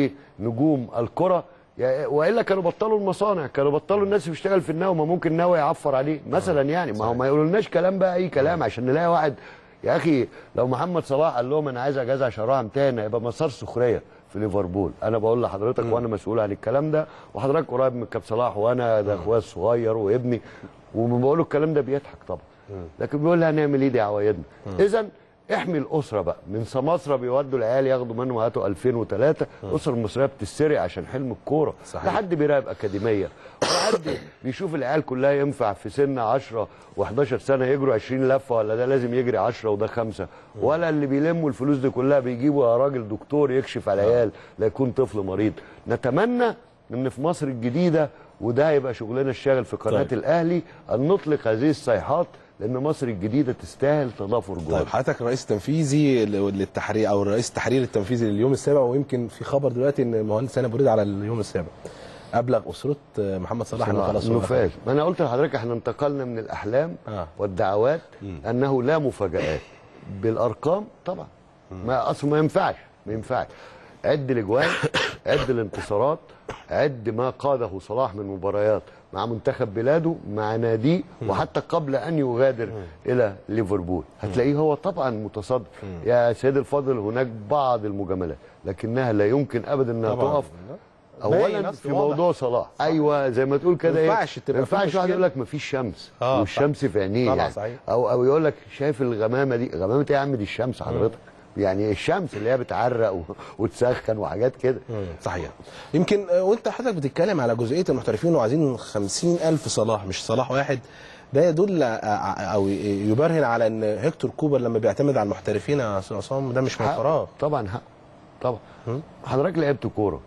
لنجوم الكره يا- والا كانوا بطلوا المصانع كانوا بطلوا الناس اللي بتشتغل في النوى ما ممكن النوى يعفر عليه مثلا يعني ما هو ما يقولولناش كلام بقى اي كلام عشان نلاقي واحد يا اخي لو محمد صلاح قال لهم انا عايز اجازه عشان اروح امتحن هيبقى مسار سخريه في ليفربول انا بقول لحضرتك وانا مسؤول عن الكلام ده وحضرتك قريب من كاب صلاح وانا ده اخويا الصغير وابني وما بقول له الكلام ده بيضحك طبعا لكن بيقول لي هنعمل ايه دي عوايدنا اذا احمي الاسره بقى من سماسره بيودوا العيال ياخدوا منهم هاتوا 2003 الاسره المصريه بتسرق عشان حلم الكوره صحيح. لا حد بيراقب اكاديميه ولا حد بيشوف العيال كلها ينفع في سن 10 و11 سنه يجروا 20 لفه ولا ده لازم يجري 10 وده خمسه ولا اللي بيلموا الفلوس دي كلها بيجيبوا يا راجل دكتور يكشف على العيال لا يكون طفل مريض نتمنى ان في مصر الجديده وده هيبقى شغلنا الشاغل في قناه طيب. الاهلي ان نطلق هذه الصيحات لان مصر الجديده تستاهل تضافر جوه طيب حضرتك الرئيس التنفيذي للتحرير او الرئيس التحرير التنفيذي لليوم السابع ويمكن في خبر دلوقتي ان المهندس هاني بريد على اليوم السابع ابلغ اسره محمد صلاح انه خلاص انه هو فاز ما انا قلت لحضرتك احنا انتقلنا من الاحلام آه. والدعوات انه لا مفاجات بالارقام طبعا ما اصل ما ينفعش ما ينفعش عد الاجوان عد الانتصارات عد ما قاده صلاح من مباريات مع منتخب بلاده مع ناديه وحتى قبل ان يغادر الى ليفربول هتلاقيه هو طبعا متصدر يا سيد الفاضل هناك بعض المجاملات لكنها لا يمكن ابدا انها طبعاً. تقف باين اولا أصل في واضح. موضوع صلاح ايوه زي ما تقول كده ايه ينفعش تبقى ما في ينفعش واحد مشكلة. يقول لك ما فيش شمس آه، والشمس في عينيه طبعاً يعني صحيح. او او يقول لك شايف الغمامه دي غمامه ايه يا عم دي الشمس حضرتك يعني الشمس اللي هي بتعرق و- وتسخن وحاجات كده صحيح يمكن آه، وانت حضرتك بتتكلم على جزئيه المحترفين وعايزين 50 الف صلاح مش صلاح واحد ده يدل آه، آه، او يبرهن على ان هيكتور كوبر لما بيعتمد على المحترفين يا استاذ عصام ده مش من حق. فراغ طبعا حق طبعا حضرتك لعبت كوره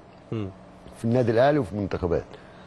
في النادي الاهلي وفي منتخبات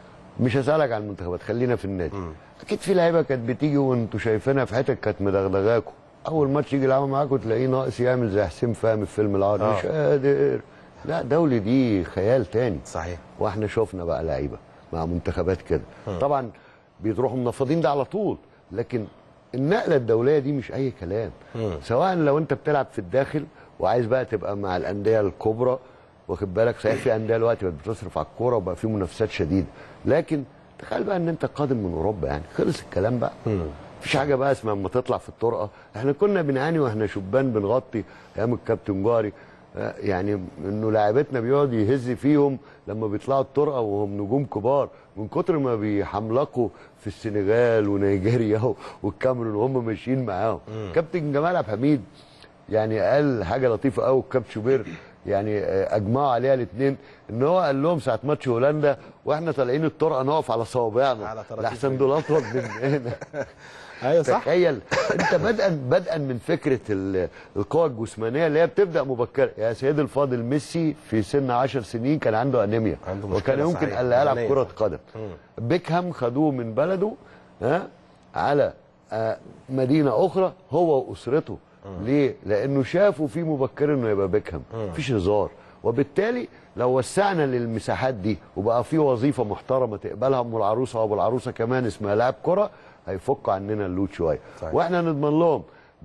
مش هسالك عن المنتخبات خلينا في النادي اكيد في لعيبه كانت بتيجي وانتوا شايفينها في حتت كانت مدغدغاكوا اول ماتش يجي يلعبوا معاكم تلاقيه ناقص يعمل زي حسين فهمي في فيلم العار آه. مش قادر لا دولي دي خيال تاني صحيح واحنا شفنا بقى لعيبه مع منتخبات كده طبعا بيروحوا منفضين ده على طول لكن النقله الدوليه دي مش اي كلام سواء لو انت بتلعب في الداخل وعايز بقى تبقى مع الانديه الكبرى واخد بالك صحيح في انديه دلوقتي بقت بتصرف على الكوره وبقى في منافسات شديده لكن تخيل بقى ان انت قادم من اوروبا يعني خلص الكلام بقى مفيش حاجه بقى اسمها اما تطلع في الطرقه احنا كنا بنعاني واحنا شبان بنغطي ايام الكابتن جاري آه، يعني انه لاعبتنا بيقعد يهز فيهم لما بيطلعوا الطرقه وهم نجوم كبار من كتر ما بيحملقوا في السنغال ونيجيريا والكاميرون وهم ماشيين معاهم كابتن جمال عبد الحميد يعني قال حاجه لطيفه قوي الكابتن شوبير يعني آه، اجمعوا عليها الاثنين ان هو قال لهم ساعه ماتش هولندا واحنا طالعين الطرقه نقف على صوابعنا على طراطيف لحسن دول اطول مننا ايوه صح تخيل انت بدءا بدءا من فكره ال- القوى الجسمانيه اللي هي بتبدا مبكره يا سيدي الفاضل ميسي في سن 10 سنين كان عنده انيميا عنده مشكلة وكان يمكن صحيح، الا يلعب بدنية. كره قدم بيكهام خدوه من بلده ها على آه، مدينه اخرى هو واسرته ليه؟ لانه شافوا في مبكر انه يبقى بيكهام مفيش هزار وبالتالي لو وسعنا للمساحات دي وبقى في وظيفه محترمه تقبلها ام العروسه وابو العروسه كمان اسمها لاعب كره هيفكوا عننا اللود شويه صحيح. واحنا نضمن لهم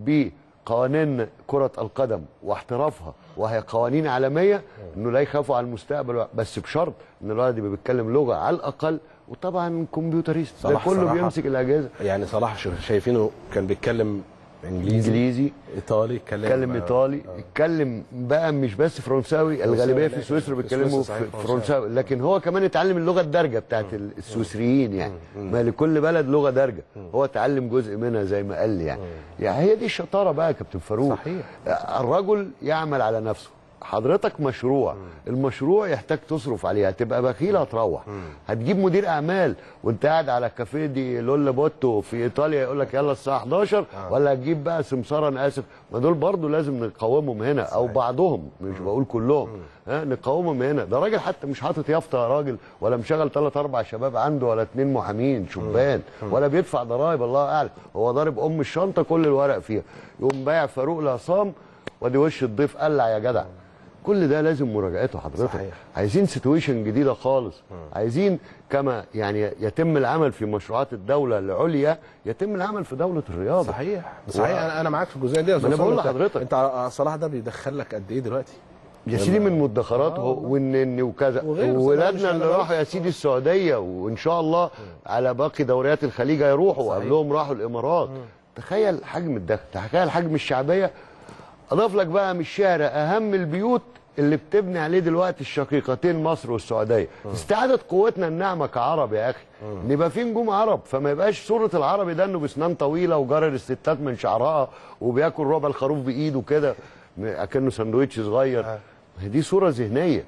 بقوانين كره القدم واحترافها وهي قوانين عالميه انه لا يخافوا على المستقبل بس بشرط ان الولد يبقى بيتكلم لغه على الاقل وطبعا كمبيوتريست ده صلاح كله صراحة بيمسك الاجهزه يعني صلاح شو- شايفينه كان بيتكلم انجليزي انجليزي ايطالي اتكلم اتكلم ايطالي اتكلم بقى مش بس فرنساوي الغالبيه في لا، سويسرا في بيتكلموا سويسرا صحيح في فرنساوي. فرنساوي لكن هو كمان اتعلم اللغه الدارجه بتاعت السويسريين يعني ما لكل بلد لغه دارجه هو اتعلم جزء منها زي ما قال لي يعني يعني هي دي الشطاره بقى يا كابتن فاروق صحيح. الرجل يعمل على نفسه حضرتك مشروع المشروع يحتاج تصرف عليه هتبقى بخيل هتروح هتجيب مدير اعمال وانت قاعد على كافيه دي لولا بوتو في ايطاليا يقول لك يلا الساعه 11 ولا هتجيب بقى سمساره انا اسف ما دول برضو لازم نقاومهم هنا او بعضهم مش بقول كلهم ها نقاومهم هنا ده راجل حتى مش حاطط يافطه يا راجل ولا مشغل ثلاث اربع شباب عنده ولا اتنين محامين شبان ولا بيدفع ضرائب الله اعلم هو ضارب ام الشنطه كل الورق فيها يقوم بايع فاروق العصام وادي وش الضيف قلع يا جدع كل ده لازم مراجعته حضرتك صحيح. عايزين سيتويشن جديده خالص عايزين كما يعني يتم العمل في مشروعات الدوله العليا يتم العمل في دوله الرياضه صحيح صحيح انا انا معاك في الجزئيه دي يا ما أنا أستاذ بقول أنت- لحضرتك. انت صلاح ده بيدخل لك قد ايه دلوقتي؟ يا سيدي من مدخراته والنني وكذا وغيره، وولادنا صراحة اللي مش راحوا يا سيدي السعوديه وان شاء الله على باقي دوريات الخليج هيروحوا وقبلهم راحوا الامارات تخيل حجم الدخل تخيل حجم الشعبيه اضاف لك بقى من الشارع اهم البيوت اللي بتبني عليه دلوقتي الشقيقتين مصر والسعوديه استعادت قوتنا الناعمه كعرب يا اخي نبقى في نجوم عرب فما يبقاش صوره العربي ده انه بسنان طويله وجرر الستات من شعرها وبياكل ربع الخروف بايده كده اكنه سندوتش صغير دي صوره ذهنيه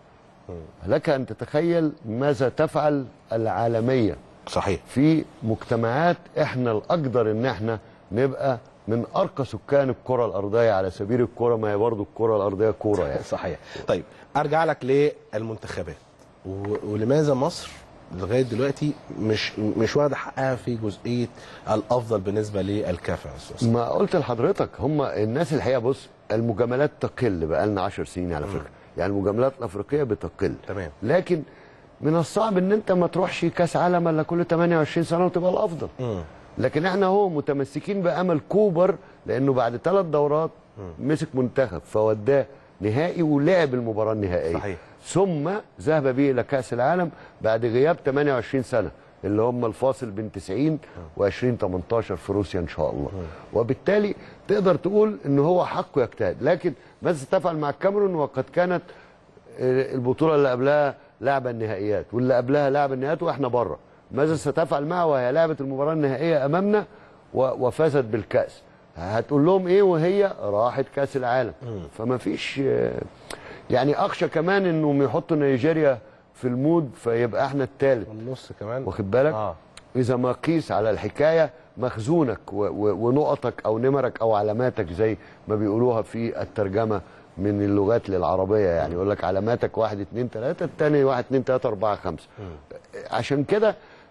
لك ان تتخيل ماذا تفعل العالميه صحيح في مجتمعات احنا الاقدر ان احنا نبقى من ارقى سكان الكره الارضيه على سبيل الكره ما هي برضه الكره الارضيه كوره يعني صحيح طيب ارجع لك للمنتخبات و- ولماذا مصر لغايه دلوقتي مش مش واخده حقها في جزئيه الافضل بالنسبه للكافه يا استاذ ما قلت لحضرتك هم الناس الحقيقه بص المجاملات تقل بقى لنا 10 سنين على فكره يعني المجاملات الافريقيه بتقل تمام. لكن من الصعب ان انت ما تروحش كاس عالم الا كل 28 سنه وتبقى الافضل مم. لكن احنا هو متمسكين بامل كوبر لانه بعد ثلاث دورات مسك منتخب فوداه نهائي ولعب المباراه النهائيه صحيح. ثم ذهب به الى كاس العالم بعد غياب 28 سنه اللي هم الفاصل بين 90 و20 18 في روسيا ان شاء الله وبالتالي تقدر تقول ان هو حقه يجتهد لكن ماذا تفعل مع الكاميرون وقد كانت البطوله اللي قبلها لعبه النهائيات واللي قبلها لعبه النهائيات واحنا بره ماذا ستفعل معها وهي لعبت المباراه النهائيه امامنا و- وفازت بالكاس هتقول لهم ايه وهي راحت كاس العالم فما فيش آه، يعني اخشى كمان انهم يحطوا نيجيريا في المود فيبقى احنا الثالث النص كمان واخد بالك اه اذا ما قيس على الحكايه مخزونك و- و- ونقطك او نمرك او علاماتك زي ما بيقولوها في الترجمه من اللغات للعربيه يعني يقول لك علاماتك واحد اتنين تلاته الثاني واحد اتنين تلاته اربعه خمسه عشان كده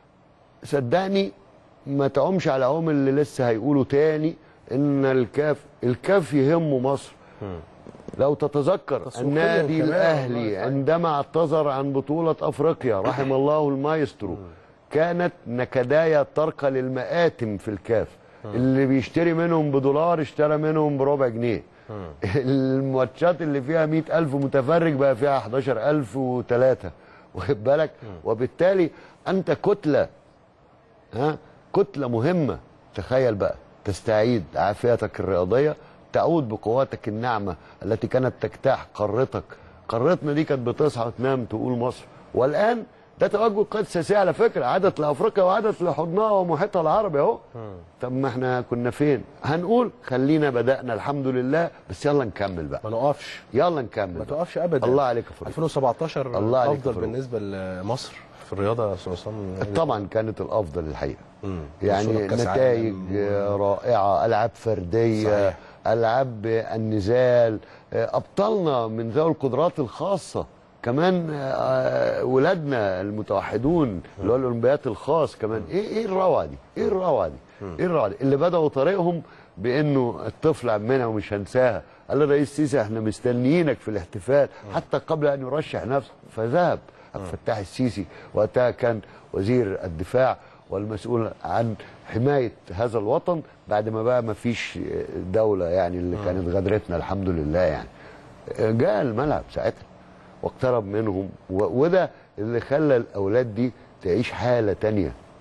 صدقني ما تعومش على عوم اللي لسه هيقولوا تاني ان الكاف الكاف يهمه مصر لو تتذكر تسويقيا النادي كمان الاهلي والله صحيح. عندما اعتذر عن بطوله افريقيا رحم الله المايسترو كانت نكدايا ترقى للمآتم في الكاف اللي بيشتري منهم بدولار اشترى منهم بربع جنيه الماتشات اللي فيها مئة ألف متفرج بقى فيها 11 وثلاثة واخد بالك وبالتالي أنت كتلة ها كتلة مهمة تخيل بقى تستعيد عافيتك الرياضية تعود بقواتك الناعمة التي كانت تجتاح قارتك قارتنا دي كانت بتصحى وتنام تقول مصر والآن ده توجه القيادة السياسية على فكرة عادت لأفريقيا وعادت لحضنها ومحيطها العربي أهو طب ما احنا كنا فين هنقول خلينا بدأنا الحمد لله بس يلا نكمل بقى ما نقفش يلا نكمل ما بقى. توقفش ابدا الله عليك يا فاروق 2017 الله عليك يا افضل فاروق. بالنسبه لمصر في الرياضه يا استاذ عصام طبعا كانت الافضل الحقيقه مم. يعني وصولك كأس نتائج عالم. رائعه العاب فرديه صحيح. العاب النزال ابطالنا من ذوي القدرات الخاصه كمان آه، ولادنا المتوحدون اللي هو الاولمبياد الخاص كمان ايه ايه الروعه دي ايه الروعه دي ايه الروعه دي اللي بداوا طريقهم بانه الطفل عمنا ومش هنساها قال الرئيس السيسي احنا مستنيينك في الاحتفال حتى قبل ان يرشح نفسه فذهب عبد الفتاح السيسي وقتها كان وزير الدفاع والمسؤول عن حمايه هذا الوطن بعد ما بقى ما فيش دوله يعني اللي كانت غدرتنا الحمد لله يعني جاء الملعب ساعتها واقترب منهم و- وده اللي خلى الاولاد دي تعيش حاله تانية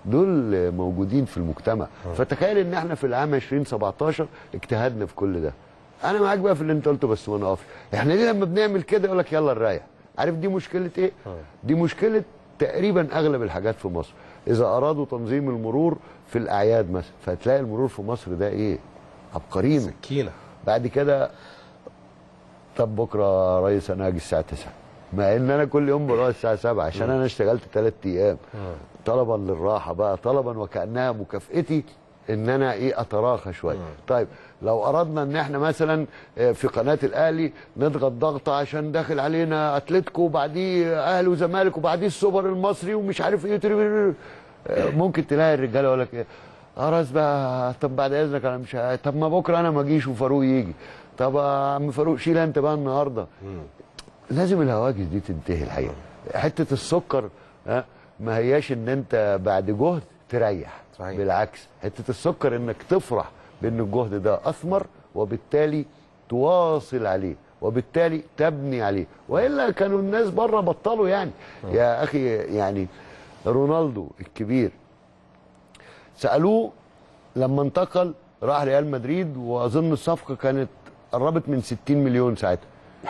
دول موجودين في المجتمع فتخيل ان احنا في العام 2017 اجتهدنا في كل ده انا معاك بقى في اللي انت قلته بس ما نقفش احنا ليه لما بنعمل كده يقول لك يلا نريح عارف دي مشكله ايه دي مشكله تقريبا اغلب الحاجات في مصر اذا ارادوا تنظيم المرور في الاعياد مثلا فتلاقي المرور في مصر ده ايه عبقريين سكينه بعد كده طب بكره يا ريس انا هاجي الساعه 9 مع ان انا كل يوم بروح الساعه 7 عشان انا اشتغلت ثلاث ايام طلبا للراحه بقى طلبا وكانها مكافئتي ان انا ايه اتراخى شويه طيب لو اردنا ان احنا مثلا آه، في قناه الاهلي نضغط ضغطه عشان داخل علينا اتلتيكو وبعديه اهلي وزمالك وبعديه السوبر المصري ومش عارف ايه تري- آه، ممكن تلاقي الرجاله يقول لك ايه خلاص بقى طب بعد اذنك انا مش ه- طب ما بكره انا ما اجيش وفاروق يجي طب يا عم فاروق شيل انت بقى النهارده لازم الهواجس دي تنتهي الحقيقه حته السكر ها ما هياش ان انت بعد جهد تريح صحيح. بالعكس حته السكر انك تفرح بان الجهد ده اثمر وبالتالي تواصل عليه وبالتالي تبني عليه والا كانوا الناس بره بطلوا يعني يا اخي يعني رونالدو الكبير سالوه لما انتقل راح ريال مدريد واظن الصفقه كانت قربت من 60 مليون ساعتها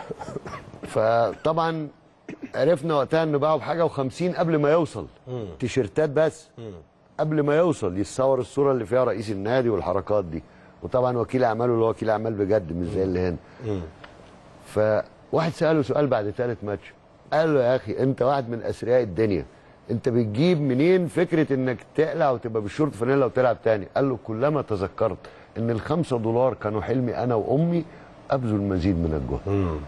فطبعا عرفنا وقتها انه باعوا بحاجه و50 قبل ما يوصل تيشيرتات بس قبل ما يوصل يتصور الصوره اللي فيها رئيس النادي والحركات دي وطبعا وكيل اعماله اللي هو وكيل اعمال بجد مش زي اللي هنا فواحد ساله سؤال بعد ثالث ماتش قال له يا اخي انت واحد من اثرياء الدنيا انت بتجيب منين فكره انك تقلع وتبقى بالشورت فانيلا وتلعب تاني قال له كلما تذكرت ان الخمسة دولار كانوا حلمي انا وامي ابذل المزيد من الجهد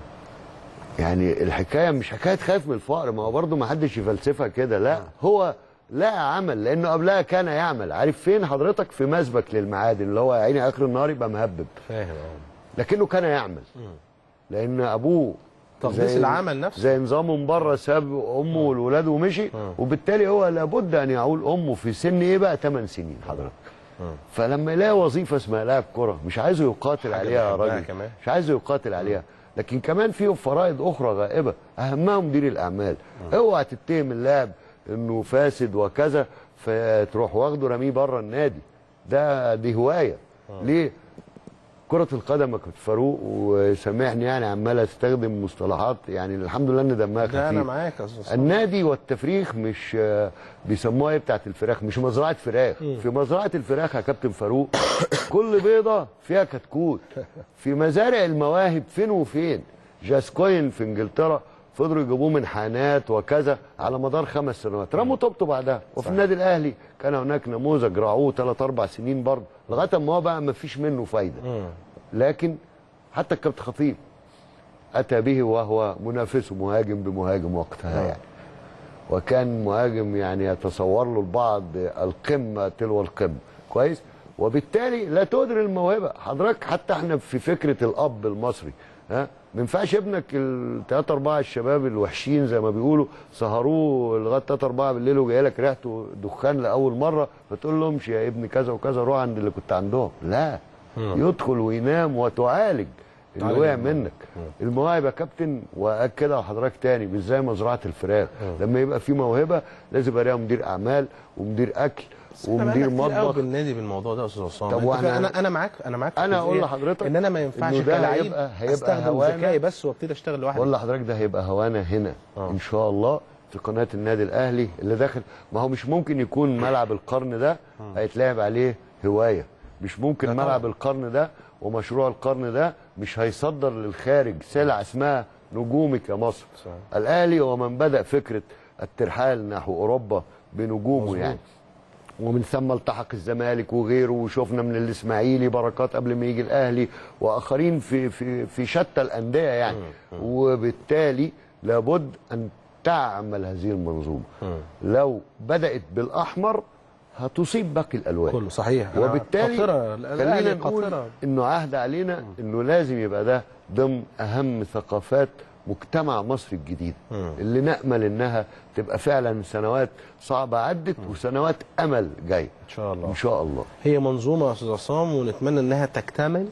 يعني الحكايه مش حكايه خايف من الفقر ما هو برضه ما حدش يفلسفها كده لا هو لا عمل لانه قبلها كان يعمل عارف فين حضرتك في مسبك للمعادن اللي هو يا عيني اخر النهار يبقى مهبب فاهم اه لكنه كان يعمل لان ابوه تقديس زي- العمل نفسه. زي نظامه من بره ساب امه والولاد ومشي وبالتالي هو لابد ان يعول امه في سن ايه بقى 8 سنين حضرتك فلما يلاقي وظيفه اسمها لاعب كره مش عايزه يقاتل حاجة عليها يا بيحبها راجل كمان. مش عايزه يقاتل عليها لكن كمان في فرائض اخرى غائبه اهمها مدير الاعمال اوعى تتهم اللاعب انه فاسد وكذا فتروح واخده رميه بره النادي ده دي هوايه ليه كرة القدم يا كابتن فاروق وسامحني يعني عمال استخدم مصطلحات يعني الحمد لله ان دمها خفيف ده انا معاك يا استاذ صالح. النادي والتفريخ مش آه، بيسموها ايه بتاعت الفراخ مش مزرعه فراخ في مزرعه الفراخ يا كابتن فاروق كل بيضه فيها كتكوت في مزارع المواهب فين وفين جاسكوين في انجلترا فضلوا يجيبوه من حانات وكذا على مدار خمس سنوات رموا طوبته بعدها وفي النادي الاهلي كان هناك نموذج رعوه ثلاث اربع سنين برضه لغايه ما هو بقى ما فيش منه فايده لكن حتى الكابتن خطيب اتى به وهو منافسه مهاجم بمهاجم وقتها يعني وكان مهاجم يعني يتصور له البعض القمه تلو القمه كويس وبالتالي لا تدري الموهبه حضرتك حتى احنا في فكره الاب المصري ها ما ينفعش ابنك الثلاثة أربعة الشباب الوحشين زي ما بيقولوا سهروه لغاية ثلاثة أربعة بالليل وجاي لك ريحته دخان لأول مرة فتقول لهمش يا ابني كذا وكذا روح عند اللي كنت عندهم لا يدخل وينام وتعالج اللي تعالج وقع الموهبة. منك المواهب يا كابتن واكدها لحضرتك تاني مش زي مزرعه الفراخ لما يبقى في موهبه لازم يبقى ليها مدير اعمال ومدير اكل إحنا ومدير بقالنا كتير قوي مطبخ بالنادي بالموضوع ده يا استاذ عصام طب أنت وإحنا- فا- انا انا معاك انا معاك في أنا أقول الجزئية لحضرتك ان انا ما ينفعش إنه ده كلاعب هيبقى- هيبقى استخدم هوانا. ذكائي بس وابتدي اشتغل لوحدي بقول لحضرتك ده هيبقى هوانا هنا آه. ان شاء الله في قناه النادي الاهلي اللي داخل ما هو مش ممكن يكون ملعب القرن ده هيتلعب عليه هوايه مش ممكن طبعا. ملعب القرن ده ومشروع القرن ده مش هيصدر للخارج سلع اسمها نجومك يا مصر صحيح. الاهلي هو من بدا فكره الترحال نحو اوروبا بنجومه مظبوط. يعني ومن ثم التحق الزمالك وغيره وشفنا من الاسماعيلي بركات قبل ما يجي الاهلي واخرين في في في شتى الانديه يعني وبالتالي لابد ان تعمل هذه المنظومه لو بدات بالاحمر هتصيب باقي الالوان كله صحيح أنا وبالتالي قاطرة. الأهلي خلينا نقول قاطرة. انه عهد علينا انه لازم يبقى ده ضمن اهم ثقافات مجتمع مصر الجديد اللي نامل انها تبقى فعلا سنوات صعبه عدت وسنوات امل جاي ان شاء الله ان شاء الله هي منظومه يا استاذ عصام ونتمنى انها تكتمل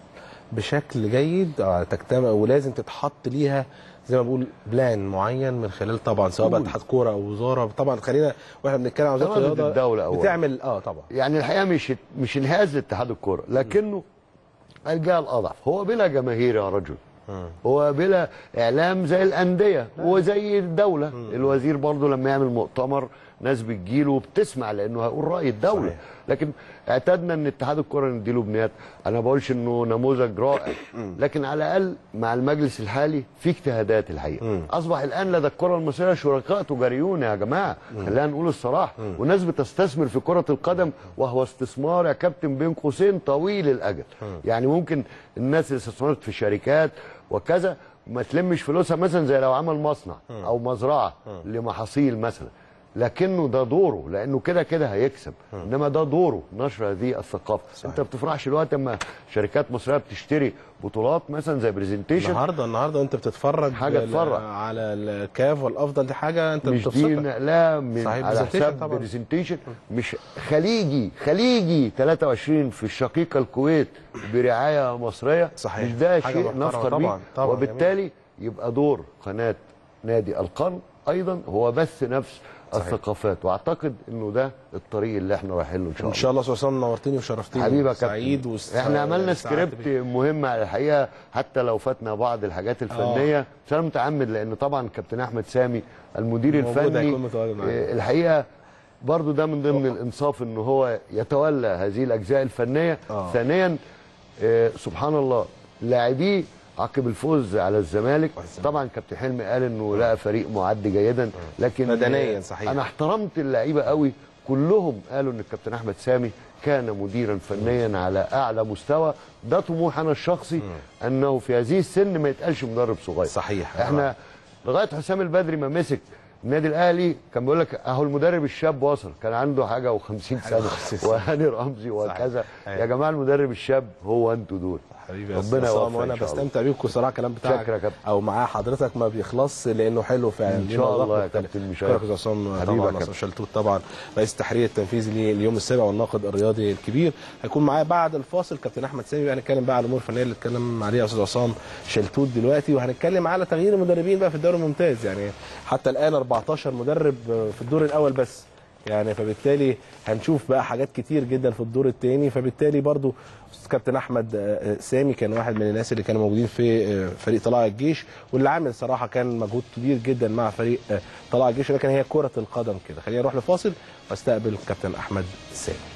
بشكل جيد آه، تجتمع ولازم تتحط ليها زي ما بقول بلان معين من خلال طبعا سواء بقى قول. اتحاد كوره او وزاره طبعا خلينا واحنا بنتكلم عن وزاره إرادة الرياضه الدولة أولاً. بتعمل اه طبعا يعني الحقيقه مش مش انهاز لاتحاد الكوره لكنه الجهه الاضعف هو بلا جماهير يا رجل هو بلا اعلام زي الانديه وزي الدوله الوزير برضه لما يعمل مؤتمر ناس بتجيله وبتسمع لانه هيقول راي الدوله صحيح. لكن اعتدنا ان اتحاد الكره نديله بنيات انا ما بقولش انه نموذج رائع لكن على الاقل مع المجلس الحالي في اجتهادات الحقيقه اصبح الان لدى الكره المصريه شركاء تجاريون يا جماعه خلينا نقول الصراحه والناس بتستثمر في كره القدم وهو استثمار يا كابتن بين قوسين طويل الاجل يعني ممكن الناس اللي استثمرت في شركات وكذا ما تلمش فلوسها مثلا زي لو عمل مصنع او مزرعه لمحاصيل مثلا لكنه ده دوره لانه كده كده هيكسب انما ده دوره نشر هذه الثقافه صحيح. انت بتفرحش الوقت اما شركات مصريه بتشتري بطولات مثلا زي برزنتيشن النهارده النهارده انت بتتفرج حاجة ل- تفرح. على الكاف والافضل دي حاجه انت مش دي بتبسطك نقلها من صحيح، على presentation حساب طبعاً. برزنتيشن مش خليجي خليجي 23 في الشقيقه الكويت برعايه مصريه صحيح. مش ده حاجة شيء محترمة نفخر طبعاً، بيه طبعاً، وبالتالي يبقى دور قناه نادي القرن ايضا هو بث نفس الثقافات واعتقد انه ده الطريق اللي احنا رايحين له ان شاء ان الله شاء الله استاذ عصام نورتني وشرفتني حبيبي يا سعيد كابتن وس... احنا عملنا سعدت سكريبت بيك. مهم على الحقيقه حتى لو فاتنا بعض الحاجات الفنيه بس انا متعمد لان طبعا كابتن احمد سامي المدير موجود، الفني هيكون متواجد معانا. آه، الحقيقه برضو ده من ضمن الانصاف ان هو يتولى هذه الاجزاء الفنيه آه. ثانيا آه، سبحان الله لاعبيه عقب الفوز على الزمالك طبعا كابتن حلمي قال انه لقى فريق معد جيدا لكن بدنياً آه، صحيح. انا احترمت اللعيبه قوي كلهم قالوا ان الكابتن احمد سامي كان مديرا فنيا على اعلى مستوى ده طموح انا الشخصي انه في هذه السن ما يتقالش مدرب صغير صحيح. احنا لغايه حسام البدري ما مسك النادي الاهلي كان بيقول لك اهو المدرب الشاب وصل كان عنده حاجه و50 سنه وخمسين سنة. وهاني رمزي وكذا أيوة. يا جماعه المدرب الشاب هو انتوا دول حبيبي يا ربنا أستاذ عصام، يوفقك وانا إن شاء الله. بستمتع بيك بصراحه الكلام بتاعك شكرا يا كابتن. او معاه حضرتك ما بيخلصش لانه حلو فعلا إن ليه شاء مذاق الله يا مختلف. كابتن مش شكرا يا عارف. استاذ عصام حبيبي يا طبعا كابتن. عصام شلتوت طبعا رئيس التحرير التنفيذي لليوم السابع والناقد الرياضي الكبير هيكون معايا بعد الفاصل كابتن احمد سامي بقى هنتكلم بقى على الامور الفنيه اللي اتكلم عليها استاذ عصام شلتوت دلوقتي وهنتكلم على تغيير المدربين بقى في الدوري الممتاز يعني حتى الان 14 مدرب في الدور الاول بس يعني فبالتالي هنشوف بقى حاجات كتير جدا في الدور الثاني فبالتالي برضو أستاذ كابتن احمد آه، آه، سامي كان واحد من الناس اللي كانوا موجودين في آه، فريق طلائع الجيش واللي عامل صراحه كان مجهود كبير جدا مع فريق آه، طلائع الجيش ولكن هي كره القدم كده خلينا نروح لفاصل واستقبل الكابتن احمد سامي